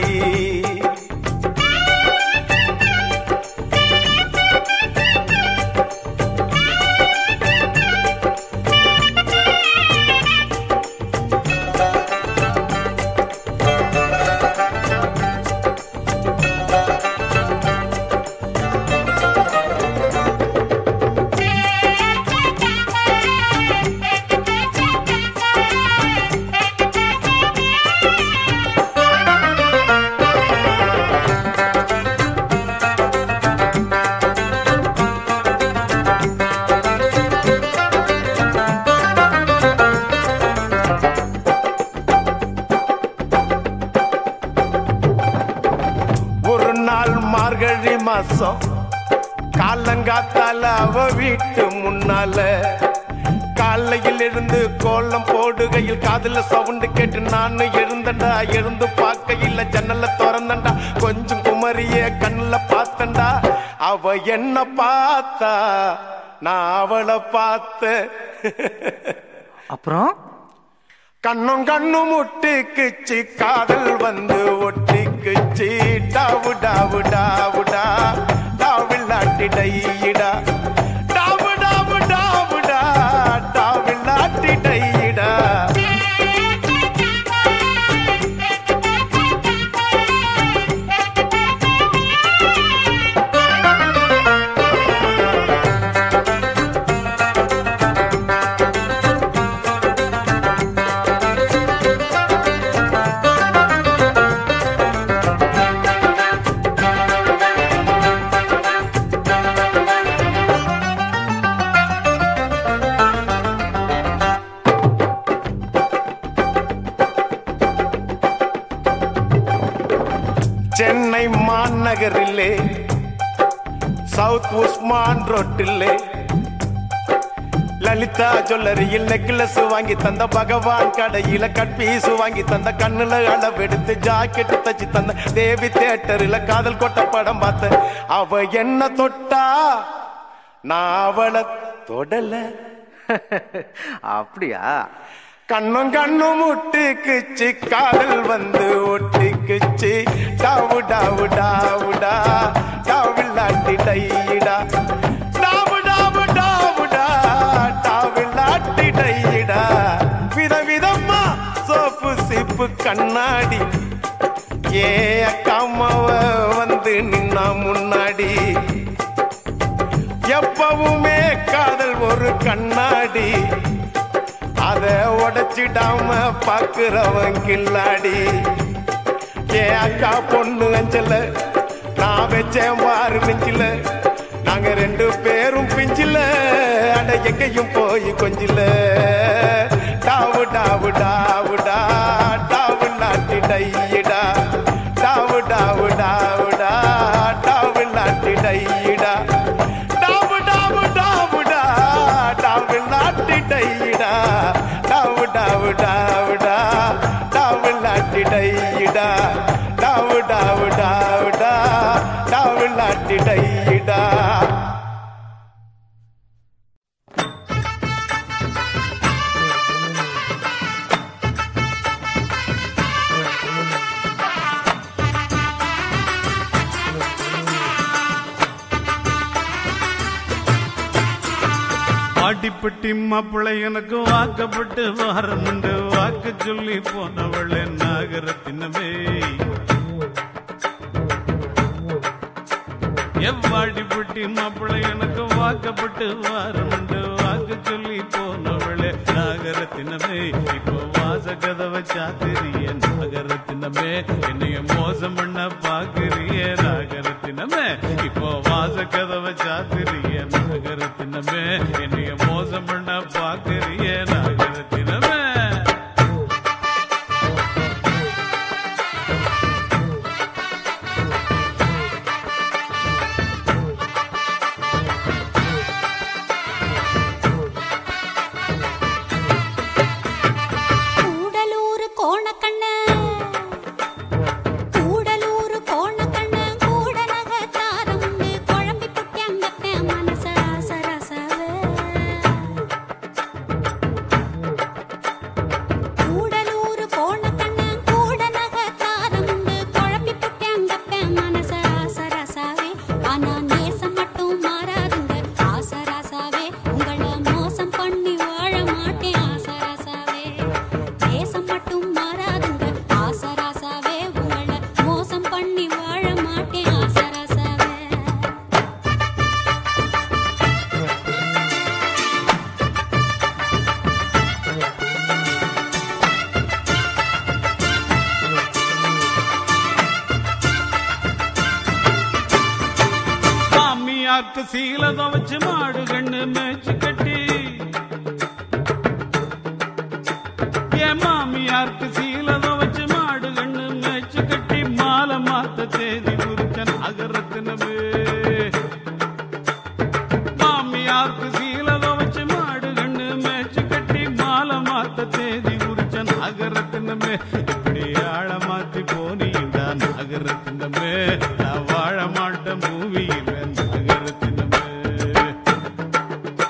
ஒரு நாள் மார்கழி மாசம் காலங்காத்தால அவ வீட்டு முன்னால காலையில் இருந்து கோலம் போடுகையில் காதுல சவுண்டு கேட்டு நானு எழுந்தண்டா எழுந்து பார்க்கையில் ஜன்னல திறந்தண்டா கொஞ்சம் குமரிய கண்ணுல பார்த்தண்டா அவ என்ன பார்த்தா நான் அவளை பார்த்தேன் அப்புறம் கண்ணும் கண்ணும் முட்டிக்குச்சு காதல் வந்து ஒட்டிக்குச்சு டாவு டாவு டாவுடா டாவில்லாட்டி டையிடா டாவு டாவு டாவுடா டாவில்லாட்டி டையிடா சென்னை மாநகரிலே சவுத் உஸ்மான் ரோட்டிலே லலிதா ஜுவல்லரியில் நெக்லஸ் வாங்கி தந்த பகவான் கடையில கட்பீஸ் வாங்கி தந்த கண்ணுல அளவெடுத்து ஜாக்கெட் தச்சு தந்த தேவி தேட்டரில் காதல் கொட்ட படம் பார்த்த அவ என்ன தொட்டா நான் அவளை தொடல அப்படியா கண்ணும் கண்ணும் முட்டிக்குச்சு காதல் வந்து ஒட்டிக்குச்சு டாவு டாவு டாவுடா டாவில்லாட்டி டையிடா டாவு டாவு டாவுடா டாவில்லாட்டி டையிடா விதவிதமா சோப்பு சிப்பு கண்ணாடி ஏ அக்காமாவ வந்து நின்னா முன்னாடி எப்பவுமே காதல் ஒரு கண்ணாடி அத உடைச்சிடாம பாக்குறவன் கில்லாடி ஏ அக்கா பொண்ணு அஞ்சல நான் வச்சேன் பாரு நெஞ்சில நாங்க ரெண்டு பேரும் பிஞ்சில அட எங்கேயும் போய் கொஞ்சில டாவு டாவு டாவுடா டாவு நாட்டி டையிடா டாவு டாவு டாவுடா டாவு நாட்டி டையிடா டாவு டாவு டாவுடா டாவு நாட்டி டையிடா டாவு டாவு டாவுடா டாவு நாட்டி டையிடா டாவு டாவு டாவுடா டாவு நாட்டி டையிடா ஆட்டிப்பட்டி மாப்பிள்ளை எனக்கு வாக்கப்பட்டு வாரமுண்டு வாக்கு சொல்லி போனவள் நாகரத்தினமே எவ்வாடிப்பட்டி மாப்பிள்ளை எனக்கு வாக்கப்பட்டு வாரமுண்டு வாக்கு சொல்லி போனவளே நாகரத்தினமே இப்போ வாச கதவை சாத்திரிய நாகரத்தினமே என்னைய மோசம் பண்ண பாக்குறிய நாகரத்தினமே இப்போ வாச கதவை சாத்திரிய நாகரத்தினமே என்னைய மோசம் பண்ண பாக்குறிய நாகரத்தினமே கூடலூர் கோணக்கண்ண கூடலூர் கோணக்கண்ண கூட நகத்தாரம் உண்டு குழம்பி புட்டியங்கத்த மனச ராசராசவே கூடலூர் கோணக்கண்ண கூட நகத்தாரம் உண்டு குழம்பி புட்டியங்கத்த மனச ராசராசாவே ஆனா நேசம் மட்டும் மாறாதுங்க ஆசராசாவே உங்களை மோசம் பண்ணி வாழ மாட்டேன் ஆசராசாவே தேசம் மட்டும் மாறாதுங்க ஆசராசாவே உங்களை மோசம் பண்ணி வாழ மாட்டேன் ஆசராசாவே மாமியாக்கு சீல துவச்சு மாடு கண்ணு மேய்ச்சி கட்டி என் மாமியாருக்கு சீல துவச்சு மாடு கண்ணு மேய்ச்சி கட்டி மாலை மாத்த தேதி குறிச்சன் அகரத்தினமே மாமியாருக்கு சீல துவச்சு மாடு கண்ணு மேய்ச்சி கட்டி மாலை மாத்த தேதி குறிச்சன் அகரத்தினமே இப்படி ஆழ மாத்தி போனீங்க நகரத்தினமே நான் வாழ மாட்டேன் பூமியில் நகரத்தினமே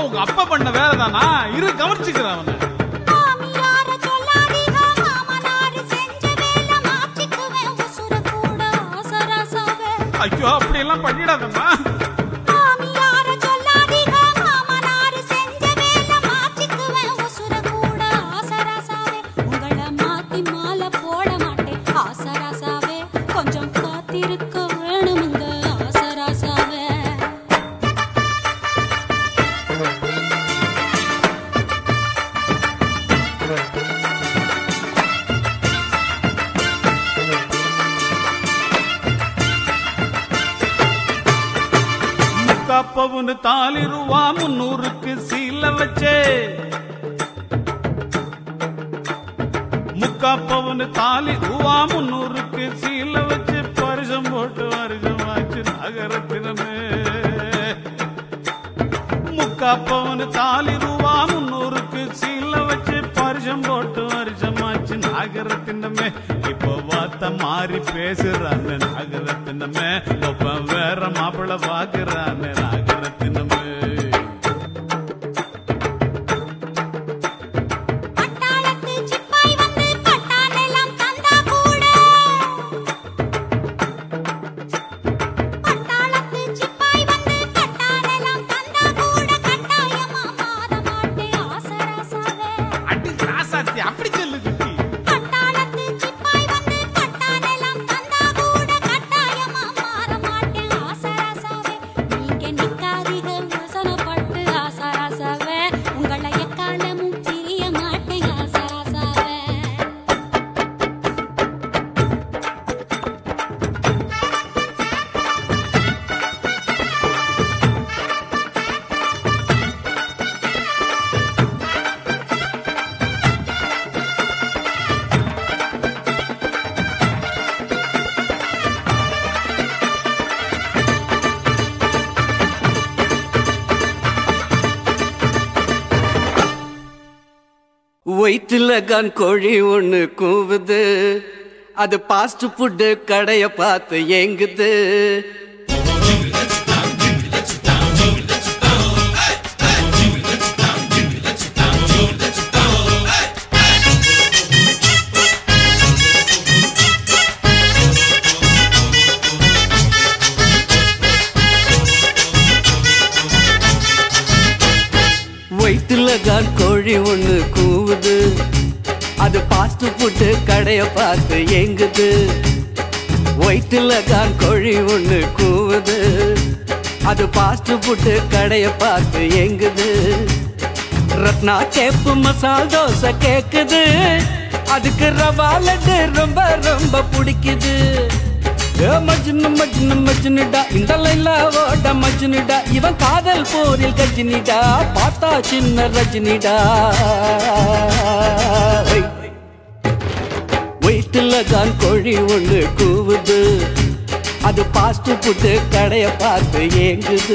இதெல்லாம் உங்க அப்பா பண்ண வேலை தானா இரு கவனிச்சுக்கிறேன் அவனை மாமியார சொல்லாதீங்க மாமனாரு செஞ்ச வேலை மாற்றிக்குவேன் உசுர கூட ஆசராசாவே ஐயோ அப்படி எல்லாம் பண்ணிடாதம்மா மாமியார சொல்லாதீங்க மாமனாரு செஞ்ச வேலை மாற்றிக்குவேன் உசுர கூட ஆசராசாவே உங்களை மாத்தி மாலை போட மாட்டேன் ஆசராசாவே கொஞ்சம் காத்திருக்க வேணுமுங்க ஆசராசாவே முக்காப்பவுன்னு தாலி ரூபா முன்னூறுக்கு சீல வச்சே முக்காப்பவுன்னு தாலி ரூபா முன்னூறுக்கு சீல வச்சு பரிசம் போட்டு வருஷமாச்சு நகரத்தினமே முக்காப்பவுன்னு தாலி ரூபா முன்னூறுக்கு சீல வச்சு பரிசம் போட்டு வருஷமாச்சு நாகரத்தினமே இப்போ வார்த்தை மாறி பேசுறான்னு நாகரத்தினமே ஒப்ப வேற மாப்பிள்ள பாக்குறான்னு நாகரத்தினமே பட்டாளத்து சிப்பாய் வந்து பட்டாளெல்லாம் தந்தா கூட பட்டாளத்து சிப்பாய் வந்து பட்டாளெல்லாம் தந்தா கூட கட்டாயமா மாற மாட்டேன் ஆசராசாவே அடி ராசாத்தி அப்படி சொல்லு குட்டி பட்டாளத்து சிப்பாய் வந்து பட்டாளெல்லாம் தந்தா கூட கட்டாயமா மாற மாட்டேன் ஆசராசாவே நீங்க நிக்காதீங்க வசனப்பட்டு ஆசராசாவே உங்களை எக்காலமும் பிரிய மாட்டேன் ஆசராசாவே வயிற்றுல கான் கோழி ஒண்ணு கூவுது அது பாஸ்ட் ஃபுட்டு கடைய பார்த்து ஏங்குது வயிற்றுல கான் கோழி ஒண்ணு கூவுது அது பாஸ்ட் ஃபுட்டு கடைய பார்த்து ஏங்குது வயிற்றுல கான் கோழி ஒண்ணு கூவுது அது பாஸ்ட் ஃபுட்டு கடைய பார்த்து ஏங்குது ரத்னா கேப்பு மசால் தோசை கேக்குது அதுக்கு ரவா லட்டு ரொம்ப ரொம்ப பிடிக்குது ஏ மஜ்னு மஜ்னு மஜ்னுடா இந்த லைலாவோட மஜ்னுடா இவன் காதல் போரில் கஜினிடா பார்த்தா சின்ன ரஜினிடா வயிற்றுல தான் கோழி ஒண்ணு கூவுது அது பாஸ்ட் ஃபுட்டு கடைய பார்த்து ஏங்குது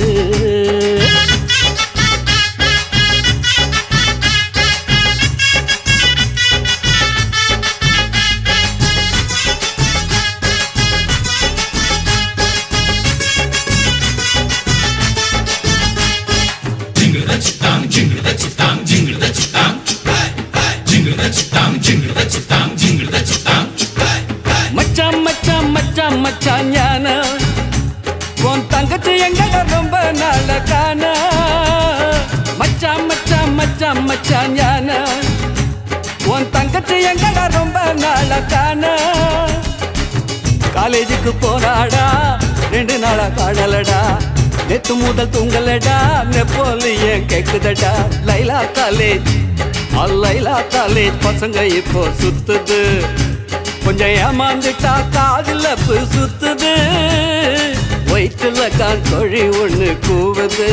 மச்சான் மச்சான் மச்சான் மச்சான் ஞான உன் தங்கச்சி எங்கட ரொம்ப நாள காண மச்சான் மச்சான் மச்சான் மச்சான் ஞான உன் தங்கச்சி எங்கட ரொம்ப நாள காண காலேஜுக்கு போனாடா ரெண்டு நாளா காணலடா நேத்து முதல் தூங்கலடா நெப்போலியன் கேக்குதடா லைலா காலேஜ் ஆ, லைலா காலேஜ் பசங்க இப்போ சுத்துது கொஞ்சம் ஏமாந்துட்டா காதுல பு சுத்துது வயிற்றுல கான் கோழி ஒண்ணு கூவுது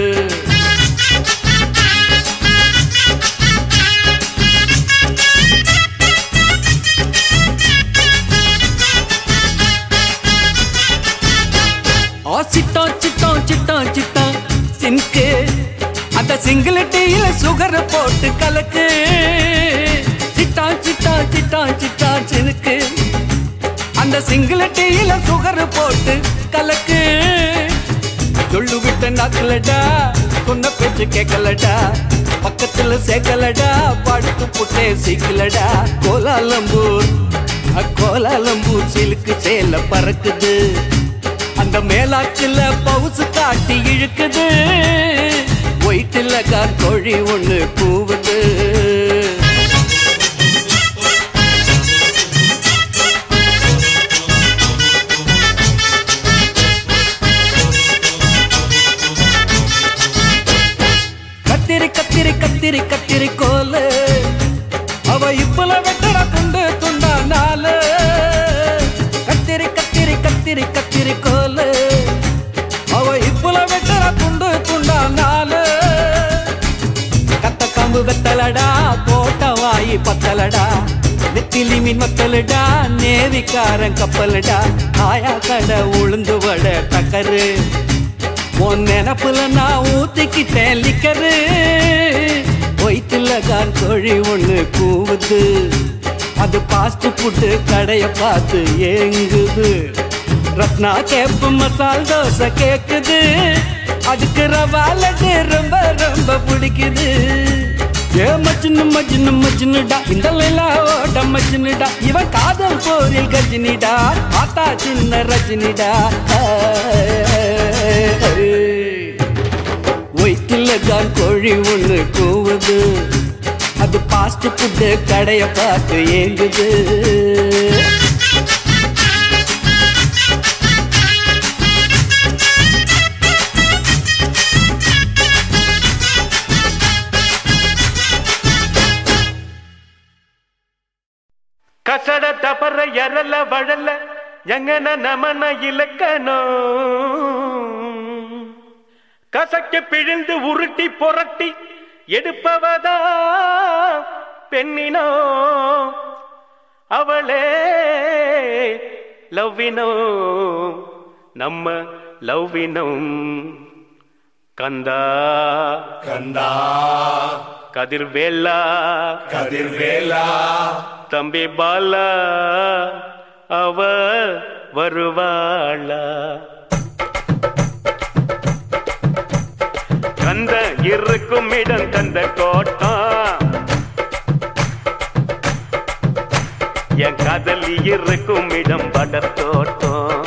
ஆ சிட்டம் சிட்டம் சிட்டம் சிட்டம் சின்கு அந்த சிங்கிள் டீல சுகர் போட்டு கலக்கு சிட்டான் சிட்டான் சிட்டான் சிட்டான் சினுக்கு அந்த சிங்கிள் டீல சுகர் போட்டு கலக்கு சொல்லு விட்ட நாக்குலடா சொன்ன பேச்சு கேட்கலடா பக்கத்துல சேர்க்கலடா படுத்து புட்டே சீக்கலடா கோலாலம்பூர் கோலாலம்பூர் சிலுக்கு சேல பறக்குது அந்த மேலாச்சுல பவுசு காட்டி இழுக்குது ஒயிட்டுல கார்கோழி ஒண்ணு கூவுது கத்திரி கத்திரி கத்திரி கத்திரி கோலு அவ இப்பல வெட்டற துண்டு துண்டா நாலு கத்திரி கத்திரி கத்திரி கத்திரி கோலு அவ இப்பல வெட்டற துண்டு துண்டா நாலு கத்த காம்பு வெத்தலடா போட்ட வாயி பத்தலடா நெத்திலி மீன் வத்தலடா நேவிக்காரன் கப்பலடா ஆயா கடை உளுந்து வட டக்கரு உன் நினப்புல நான் ஊத்திக்கிட்டேன் லிக்கரு ஒயிட்டுல கார் கோழி ஒண்ணு கூவுது அது பாஸ்ட் ஃபுட்டு கடைய பார்த்து ஏங்குது ரத்னா கேப்பு மசால் தோசை கேக்குது அதுக்கு ரவா லட்டு ரொம்ப ரொம்ப பிடிக்குது ஏ மச்சினு மச்சினு மச்சினுடா இந்த லைலா ஓட்ட மச்சினுடா இவன் காதல் போரில் கஜினிடா ஆத்தா சின்ன ரஜினிடா ஒயிட்டில் தான் கோழி ஒண்ணு கூவுது அது பாஸ்ட் ஃபுட்டு கடைய பார்த்து ஏங்குது ಕಸಡ ತಪರ ಎರಲ ಬಡಲ ಯಂಗನ ನಮನ ಇಲಕ್ಕನೋ கசக்கி பிழிந்து உருட்டி புரட்டி எடுப்பவதா பெண்ணினோ அவளே லவ்வினோ நம்ம லவ்வினம் கந்தா கந்தா கதிர்வேலா கதிர்வேலா தம்பி பாலா அவ வருவாளா கந்த இருக்கும் இடம் கந்த கோட்டம் என் காதலி இருக்கும் இடம் படத்தோட்டம்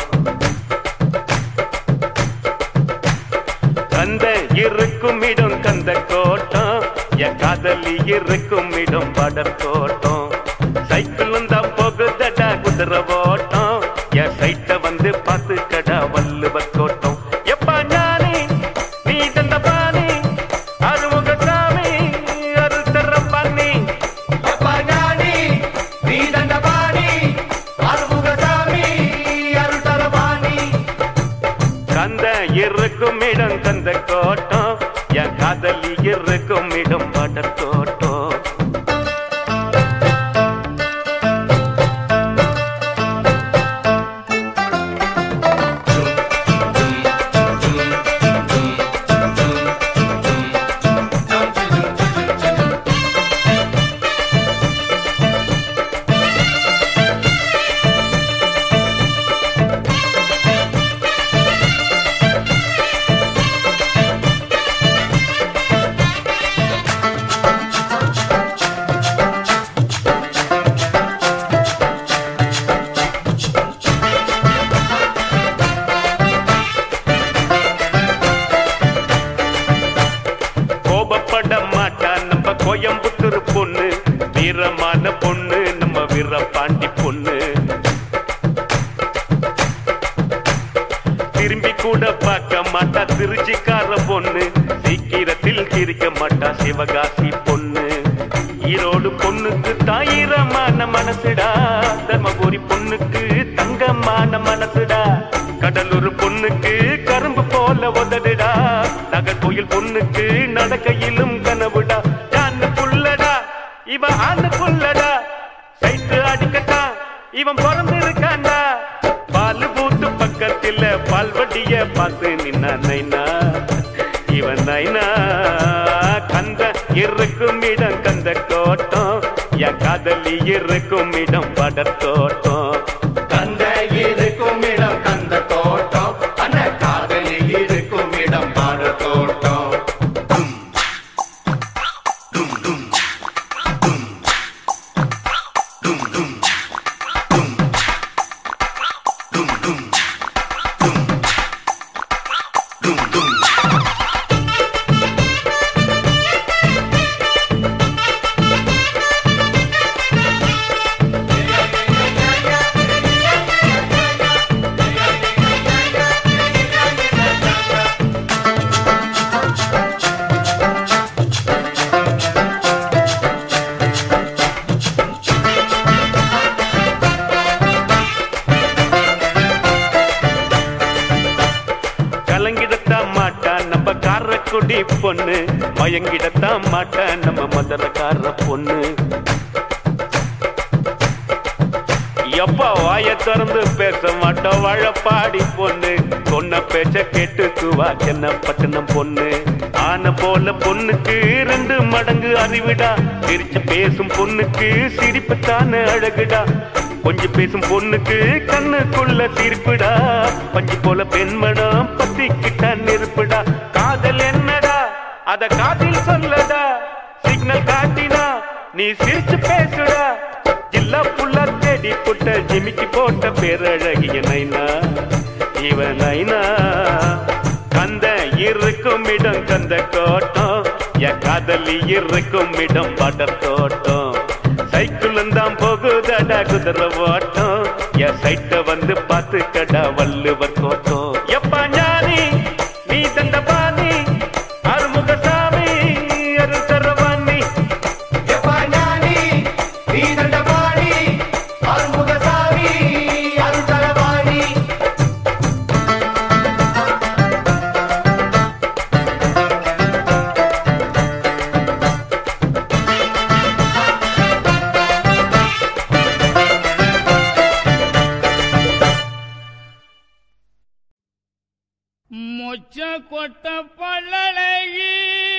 கந்த இருக்கும் இடம் கந்த கோட்டம் என் காதலி இருக்கும் இடம் படத்தோட்டம் சைக்கிளும் தான் போகுதடா குதிரை ஓட்டம் என் சைட்ட வந்து பார்த்து கடா வல்லுவ கோட்டம் எப்பா ஞானி நீ தந்த பாணி அருமுக சாமி அருள் தர பண்ணி எப்பா ஞானி நீ தந்த பாணி அருமுக சாமி அருள் தர பாணி கந்த இருக்கும் இடம் கந்த கோட்டம் என் காதலி இருக்கும் இடம் படத்தோட்டம் கோபப்பட மாட்டா நம்ம கோயம்புத்தூர் பொண்ணு வீரமான பொண்ணு நம்ம வீரபாண்டி பொண்ணு திரும்பி கூட பார்க்க மாட்டா திருச்சிக்கார பொண்ணு சீக்கிரத்தில் சிரிக்க மாட்டா சிவகாசி பொண்ணு ஈரோடு பொண்ணுக்கு தாயிரமான மனசுடா தர்மபுரி பொண்ணுக்கு தங்கமான மனசுடா கடலூர் பொண்ணுக்கு கரும்பு போல உதடுடா நகர்கோயில் பொண்ணுக்கு நடக்கையிலும் கனவுடா ஜான்னு புள்ளடா இவன் ஆண்டு புள்ளடா சைட்டு அடிக்கட்டா இவன் பிறந்திருக்காண்டா பால் பூத்து பக்கத்துல பால்வடிய பார்த்து நின்னா நைனா இவன் நைனா கந்த இருக்கும் இடம் கந்த கோட்டம் என் காதலி இருக்கும் இடம் படத்தோட்டம் கந்த இருக்கும் இடம் கந்த தோட்டம் அந்த காதலி இருக்கும் இடம் பாட தோட்டம் பொண்ணு மயங்கிடத்தான் மாட்டான் நம்ம மதுரக்கார பொண்ணு எப்பா வாய திறந்து பேச மாட்டோம் வாழப்பாடி பொண்ணு சொன்ன பேச்ச கேட்டுக்குவா சென்ன பட்டணம் பொண்ணு ஆன போல பொண்ணுக்கு ரெண்டு மடங்கு அறிவிடா சிரிச்சு பேசும் பொண்ணுக்கு சிரிப்பு தானே அழகுடா கொஞ்சம் பேசும் பொண்ணுக்கு கண்ணுக்குள்ள சிரிப்புடா பஞ்சு போல பெண்மடம் பத்திக்கிட்ட நெருப்புடா காதல் என்னடா அத காதில் சொல்லடா சிக்னல் காட்டினா நீ சிரிச்சு பேசுடா ஜில்லா புல்லா தேடி புட்ட ஜிமிக்கி போட்ட பேரழகிய நைனா இவன் நைனா கந்த இருக்கும் இடம் கந்த கோட்டம் என் காதலி இருக்கும் இடம் படர் தோட்டம் சைக்கிளும் தான் போகுதடா குதிரை ஓட்டம் என் சைட்ட வந்து பார்த்து கடா வள்ளுவர் கோட்டம் எப்பா ஞானி நீ தண்டபாணி அருமுகசாமி அருள் தரவாணி எப்பா ஞானி நீ தண்டபாணி அருமுகசாமி அருள் தரவாணி மொச்ச கொட்ட பல்லழகி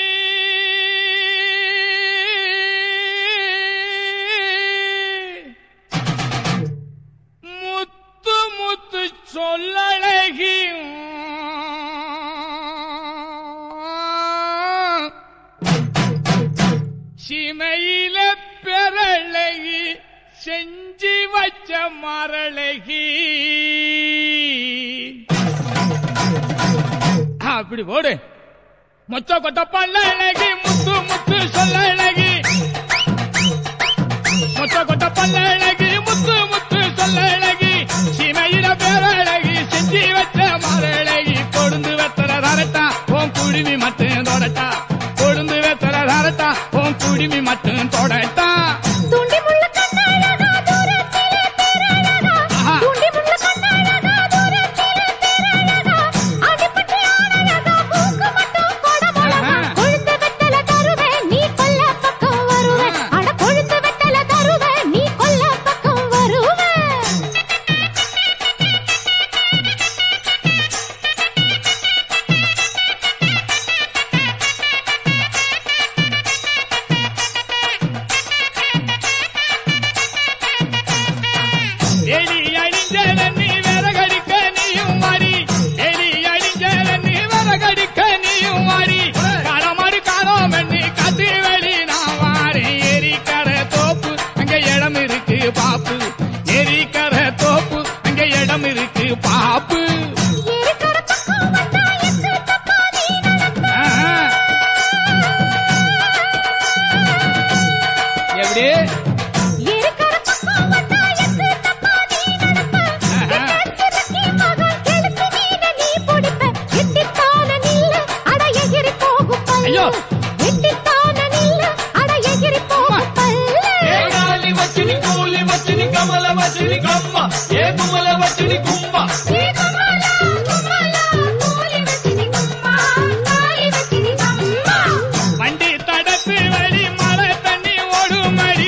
முத்து முத்து சொல்லழகி சிமையில பெறழகி செஞ்சு வச்ச மரழகி அப்படி போடு மொச்ச கொட்ட பல்ல அழகி முத்து முத்து சொல்ல அழகி மொச்ச கொட்ட பல்ல அழகி முத்து முத்து சொல்ல அழகி சீமையில பேர அழகி செஞ்சு வச்ச மர அழகி கொழுந்து வெத்தர தரட்டா உன் குடுமி மட்டும் தொடட்டா கொழுந்து வெத்தர தரட்டா உன் குடுமி மட்டும் தொடட்டா தூண்டி முள்ள கண்ணழகா தூரத்திலே பேரழகா தூண்டி முள்ள கண்ணழகா தூரத்திலே பேரழகா அடிப்பட்டு ஆனழகா மூக்கு மட்டும் கொடமழகா கொழுந்து வெத்தல தருவேன் நீ கொல்ல பக்கம் வருவேன் அட கொழுந்து வெத்தல தருவேன் நீ கொல்ல பக்கம் வருவேன் எலி அழிஞ்சல நீ விறகடிக்க நீயும் மாறி எலி அழிஞ்சல நீ விறகடிக்க நீயும் மாறி களமாடு காணோம் நீ கத்தி வெளி நான் வாரி எரிக்கரை தோப்பு அங்க இடம் இருக்கு பாப்பு எரிக்கரை தோப்பு அங்க இடம் இருக்கு பாப்பு எப்படி இருக்கிற பக்கம் வந்தா எக்கு தப்பா நீ நடப்ப சிறுக்கி மகன் கெளுத்தி மீன நீ பிடிப்ப எட்டித்தான நில்லு அட எகிரி போகும் பல்லு ஐயோ. எட்டித்தான நில்லு அட எகிரி போகும் பல்லு ఏగాలి వచ్చిని కూలి వచ్చిని కమల వచ్చిని కమ్మ ఏ కుమల వచ్చిని కుమ్మ ఏ కమల కమల కూలి வச்சினி கம்மா காலி வச்சினி கம்மா வண்டி தடத்து வழி மழை தண்ணி ஓடுமடி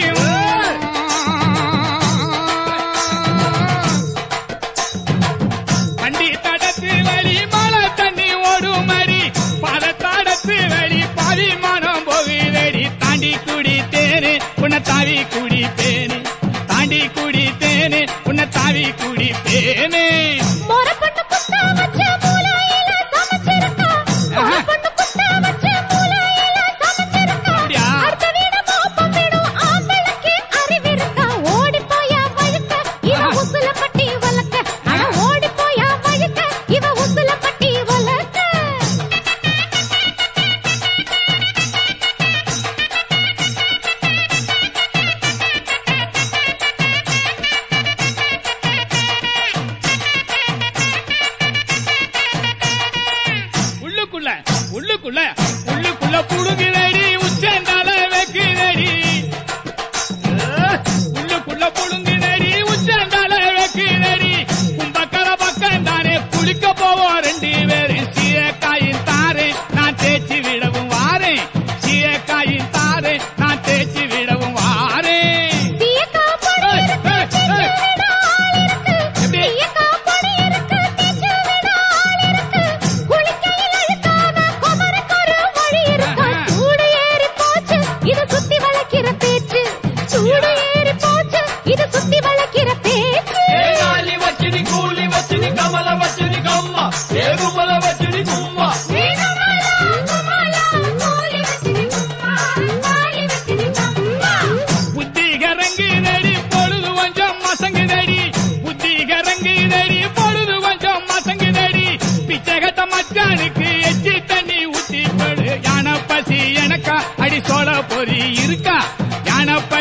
வண்டி தடத்து வழி மழை தண்ணி ஓடுமடி பல தடத்து வழி பரிமாணம் போகுதடி தாண்டி குடி தேனு உன்னை தாவி குடி தேனு தாண்டி குடி தேனு உன்னை தாவி குடி தேனு மொரப்பட்டு குத்த வச்ச மூலையில சமைச்சிருக்கா மொரப்பட்டு குத்த வச்ச மூலையில சமைச்சிருக்கா அப்படியா? அடுத்த வீடு மோப்பம் விடும் ஆம்பளுக்கு அறிவிருக்கா ஓடி போயா வழுக்க இவ உசுல பட்டி வளர்க்க அட ஓடி போயா வழுக்க இவ உசுல பட்டி வளர்க்க உள்ளுக்குள்ள உள்ளுக்குள்ள உள்ளுக்குள்ள புடுங்குதடி உச்சந்தால வைக்குதடி அஹ், உள்ளுக்குள்ள புடுங்குதடி உச்சந்தால வைக்குதடி கும்பக்கர பக்கம் தானே குளிக்க போவோம் ரெண்டு பேரும் சீயக்காயின் தாரே நான் தேய்ச்சி விடவும்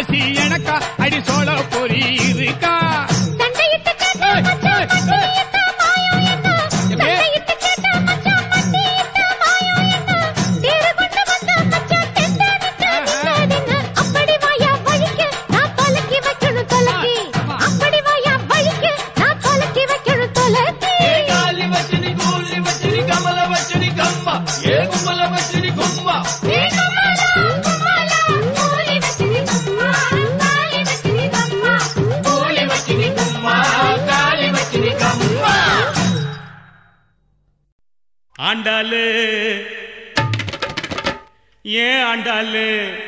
பசி எனக்கா அடி சோழ பொறி இருக்கா சண்டையிட்டு கேட்டா மச்சான் மண்டியிட்ட மாயம் என்ன சண்டையிட்டு கேட்டா மச்சான் மண்டியிட்ட மாயம் என்ன தேறு கொண்டு வந்த மச்சான் தெந்தனிக்க நின்னதுங்க அப்படி வாயா வழிக்கு நான் தொலக்கி வைக்கணும் தொலக்கி அப்படி வாயா வழிக்கு நான் தொலக்கி வைக்கணும் தொலக்கி காலி வச்சினி கூலி வச்சினி கமல வச்சினி கம்மா ஏ கும்பல வச்சினி கும்மா ஏ கமலா கமலா கோலி வச்சினி கம்மா காலி வச்சினி கம்மா கூலி வச்சினி கும்மா காலி வச்சினி கம்மா ஆண்டாளு ஏன் ஆண்டாளு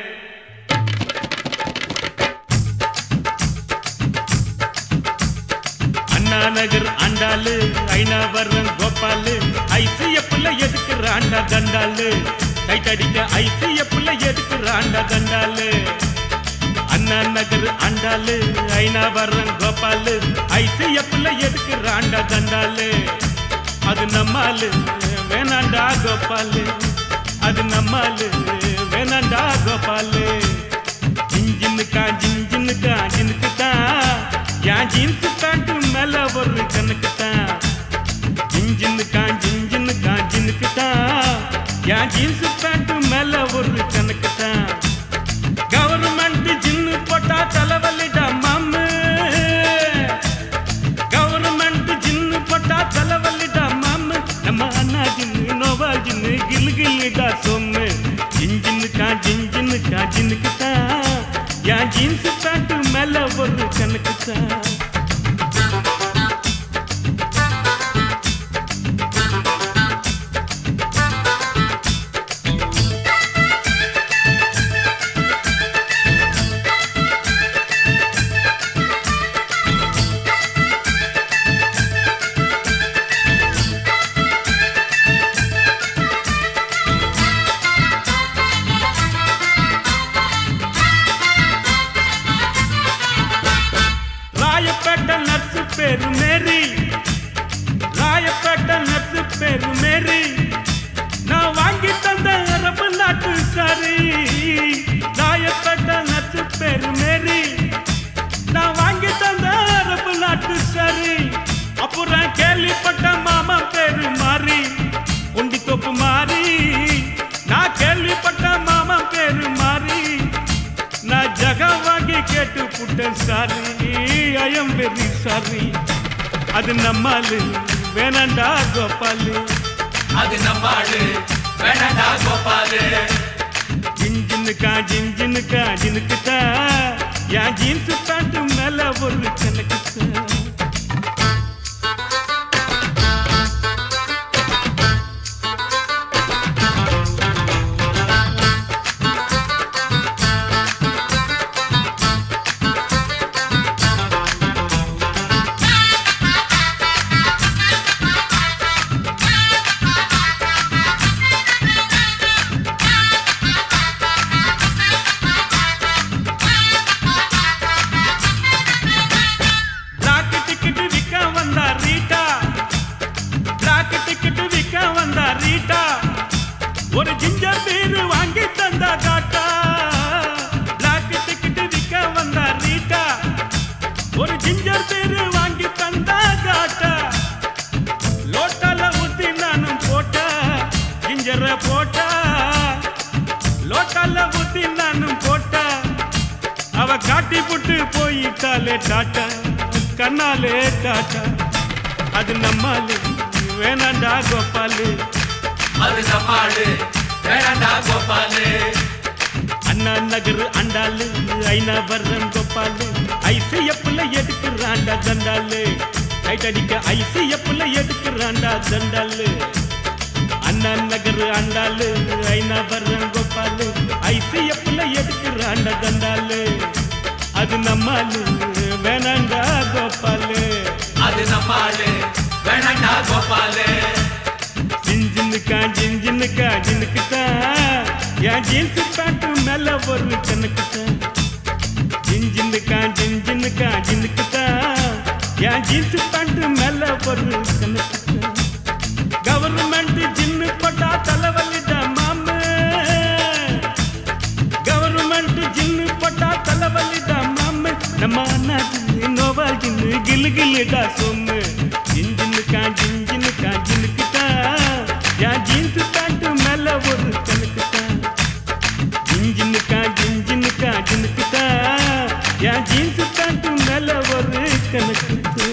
அண்ணா நகர் ஆண்டாளு ஐநாவரம் கோபாலு ஐசிஎஃப்ல எதுக்கு ஆண்டா தண்டாளு டைட் அடிக்க ஐசிஎஃப்ல எதுக்கு ஆண்டா தண்டாளு அண்ணா நகர் ஆண்டாளு ஐநாவரம் கோபாலு ஐசிஎஃப்ல எதுக்கு ஆண்டா தண்டாளு அது நம்மாலு வேணாண்டா கோபாலு அது நம்மாலு வேணாண்டா கோபாலு ஜிஞ்சின்னுக்கா ஜிஞ்சின்னுக்கா ஜினுக்கு தான் என் ஜீன்ஸ் பேண்ட் மேல ஒரு கணக்கு தான் ஜிஞ்சின்னுக்கா ஜிஞ்சின்னுக்கா ஜினுக்கு தான் என் ஜீன்ஸ் பேண்ட் மேல ஒரு கணக்கு தான் கவர்மெண்ட் ஜின்னு போட்டா தலைவலிடா மாமு கவர்மெண்ட் ஜின்னு போட்டா தலைவலிடா மாமு நம்ம அண்ணா ஜின்னு நோவா ஜின்னு கிலு கில்லுடா சொம்மு ஜிஞ்சின்னுக்கா ஜிஞ்சின்னுக்கா ஜினுக்கு தான் என் ஜீன்ஸ் பேண்ட் மேல ஒரு கணக்கு தான் ராயப்பேட்டை நர்ஸு பேரு மேரி ராயப்பேட்டை நர்ஸு பேரு மேரி நான் வாங்கி தந்த அரபு நாட்டு சாரி ராயப்பேட்டை நர்ஸு பேரு மேரி நான் வாங்கி தந்த அரபு நாட்டு சாரி அப்புறம் கேள்விப்பட்ட மாமா பேரு மாறி உண்டி தொப்பு மாறி நான் கேள்விப்பட்ட மாமா பேரு மாறி நான் ஜகவாகி கேட்டு புட்டேன் சாரி ஐயம் வெரி சாரி அது நம்மாலு வேணாண்டா கோபாலு அது நம்மாடு வேணாண்டா கோபாலு ஜின்ஜினுக்கா ஜின்ஜினுக்கா ஜினுக்குதா என் ஜீன்ஸ் பேண்ட் மேல ஒரு கணக்குதா பிளாக் டிக்கெட் விற்க வந்தா ரீட்டா பிளாக் டிக்கெட் விற்க வந்தா ரீட்டா ஒரு ஜிஞ்சர் பீர் வாங்கி தந்தா காட்டா பிளாக் டிக்கெட் விற்க வந்தா ரீட்டா ஒரு ஜிஞ்சர் பீர் வாங்கி தந்தா காட்டா லோட்டால ஊத்தி நானும் போட்டா ஜிஞ்சர போட்டா லோட்டால ஊத்தி நானும் போட்டா அவ காட்டி புட்டு போயிட்டாலே டாட்டா கண்ணாலே டாட்டா அது நம்மாலு வேணாண்டா கோபாலு அது நம்மாடு வேணாண்டா கோபாலு அண்ணா நகர் அண்டாலு ஐநா வர்றன் கோபாலு ஐசிஎஃப்ல எடுக்கிறாண்டா தண்டாலு டைட் அடிக்க ஐசிஎஃப்ல எடுக்கிறாண்டா தண்டாலு அண்ணா நகர் அண்டாலு ஐநா வர்றன் கோபாலு ஐசிஎஃப்ல எடுக்கிறாண்டா தண்டாலு அது நம்மாலு வேணாண்டா கோபாலு அது நம்மாடு வேணாண்டா கோபாலு ஜின்ஜின்னுக்கா ஜின்ஜின்னுக்கா ஜினுக்குதா என் ஜீன்ஸ் பேண்ட் மேல ஒரு கணக்குதா ஜின்ஜின்னுக்கா ஜின்ஜின்னுக்கா ஜினுக்குதா என் ஜீன்ஸ் பேண்ட் மேல ஒரு கணக்குதா கவர்மெண்ட் ஜின்னு போட்டா தலைவலிடா மாமு கவர்மெண்ட் ஜின்னு போட்டா தலைவலி கிளு கிளுடா சொன்னு ஜிஞ்சினுக்கா ஜிஞ்சினுக்கா ஜினுக்குதா என் ஜீன்ஸ் பேண்ட் மேல ஒரு கணக்குதா ஜிஞ்சினுக்கா ஜிஞ்சினுக்கா ஜினுக்குதா என் ஜீன்ஸ் பேண்ட் மேல ஒரு கணக்குதா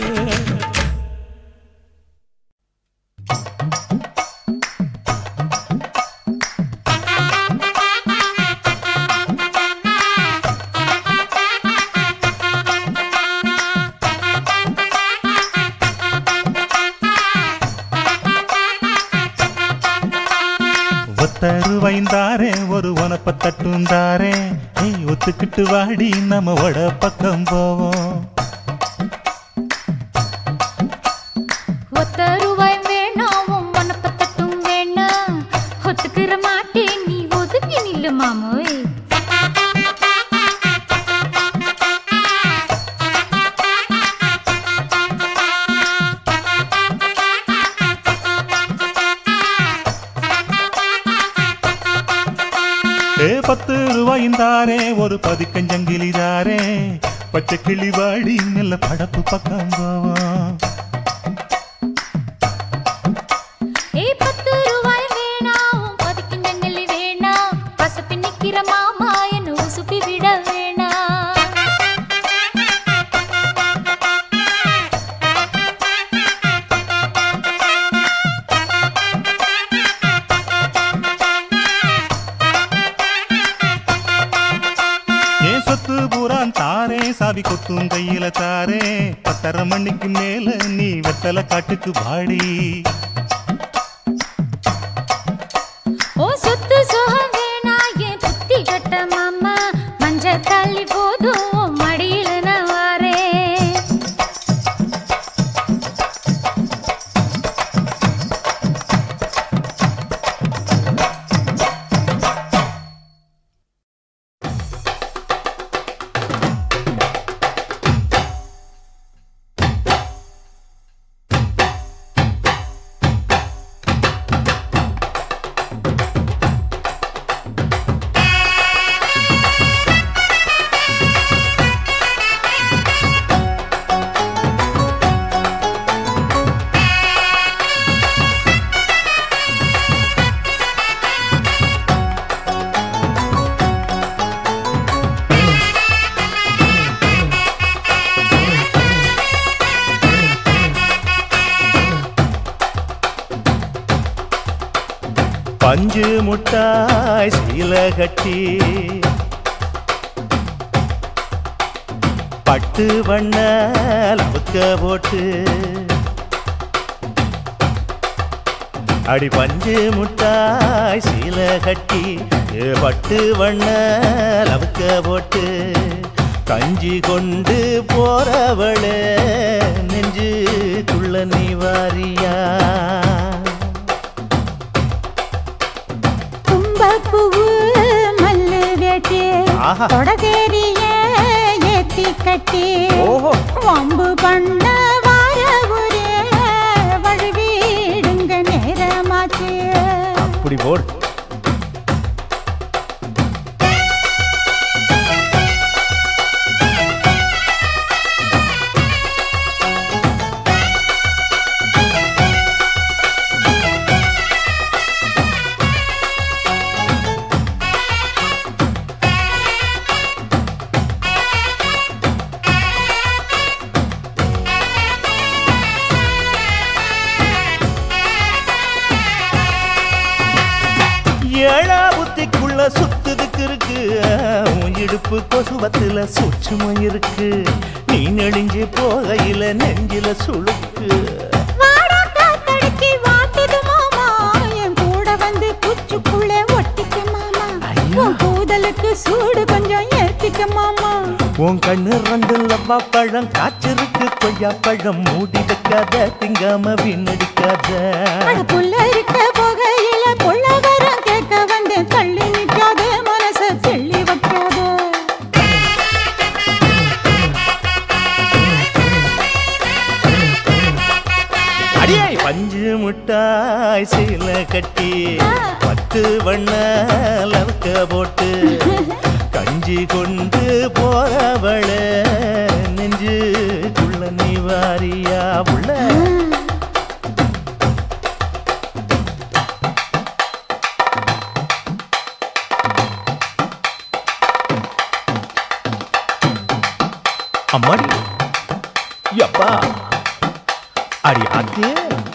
ஒத்தரு வைந்தாரே ஒரு உனப்ப தட்டுந்தாரே ஏய் ஒத்துக்கிட்டு வாடி நம்ம வட பக்கம் போவோம் ஒத்த ரூபாய் வேணாம் உன் மனப்பத்தட்டும் வேணாம் ஒத்துக்கிற மாட்டேன் நீ ஒதுங்கி நில்லு மாமோய் ஏ பத்து ரூபாய்ந்தாரே ஒரு பதிக்கஞ்சங்கிலி தாரே பச்சை கிளி வாடி நல்ல படப்பு பக்கம் போவோம் ஏய் பத்து ரூபாய் வேணாம் உன் பதிக்கின்ற நெல்லி வேணாம் பசப்பி நிக்கிற மாமா என்ன உசுப்பி விட வேணாம் ஏன் சொத்து பூரான் தாரே சாவி கொத்தும் கையில தாரே பத்தரை மணிக்கு மேல நீ வெத்தலை காட்டுக்கு வாடி ஓ சொத்து சுகம் வேணா என் புத்தி கட்ட மாமா மஞ்ச தள்ளி போதும் உன் மடியில நான் வாரேன் பஞ்சு முட்டாய் சீல கட்டி பட்டு வண்ண லவுக்க போட்டு அடி பஞ்சு முட்டாய் சீல கட்டி ஏ பட்டு வண்ண லவுக்க போட்டு கஞ்சி கொண்டு போறவளே நெஞ்சுக்குள்ள நீ வாரியா கும்பப்பூவு மல்லு வேட்டி ஆஹா. தொடதேரிய ஏத்தி கட்டி ஓஹோ. வம்பு பண்ண வார ஒரே வழுவிடுங்க நேரமாச்சு அப்படி போடு ஏழா புத்திக்குள்ள சுத்துதுக்கு இருக்கு உன் இடுப்பு கொசுவத்துல சூட்சுமம் இருக்கு நீ நெளிஞ்சு போகையில நெஞ்சில சுளுக்கு வாடா காத்தடிச்சு வாட்டுது மாமா என் கூட வந்து குச்சுக்குள்ளே ஒட்டிக்க மாமா உன் கூதலுக்கு சூடு கொஞ்சம் ஏத்திக்க மாமா உன் கண்ணு ரெண்டு லவ்வா பழம் காய்ச்சிருக்கு கொய்யா பழம் மூடி வைக்காத திங்காம வீணடிக்காத அட புள்ள இருக்க போகையில புள்ள வரம் கேட்க வந்தேன் தள்ளி நிக்காத மனச தெள்ளி வைக்காத அடியே பஞ்சு முட்டாய் சீல கட்டி பத்து வண்ண லவுக்க போட்டு கஞ்சி கொண்டு போறவள நெஞ்சுக்குள்ள நீ வா அம்மாடி எப்பா அடி ஆத்தே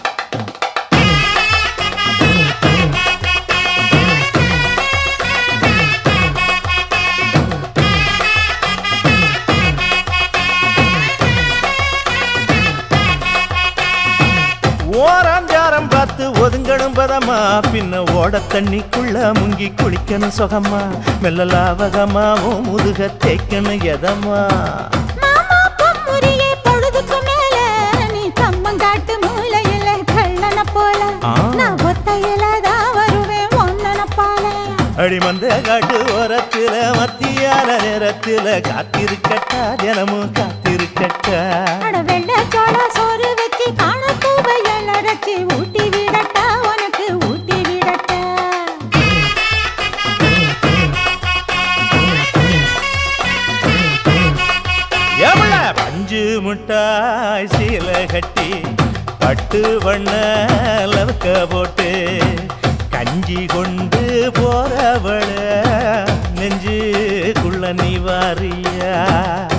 ஓராஞ்சாரம் பார்த்து ஒதுங்கணும் பதமா பின்ன ஓட தண்ணிக்குள்ள முங்கி குளிக்கணும் சுகமா மெல்ல லாவகமா ஓ முதுக தேய்க்கணும் எதமா மாமா பொம்முரியே பொழுதுக்கு மேல நீ கம்மங்காட்டு மூலையில கள்ளன போல ஆ. நான் ஒத்தையில தான் வருவேன் ஒன்னன போல அடிமந்த காட்டு ஓரத்துல மத்தியான நேரத்துல காத்திருக்கட்டா தினமும் காத்திருக்கட்டா அட வெள்ளை சோள சோறு வச்சு காண பூவையல் அரைச்சி ஊட்டி விடட்டா உனக்கு ஊட்டி விடட்டா எவ்வள பஞ்சு முட்டாய் சீல கட்டி பட்டு வண்ண லவக்க போட்டு கஞ்சி கொண்டு போறவள நெஞ்சுக்குள்ள நீ வாரியா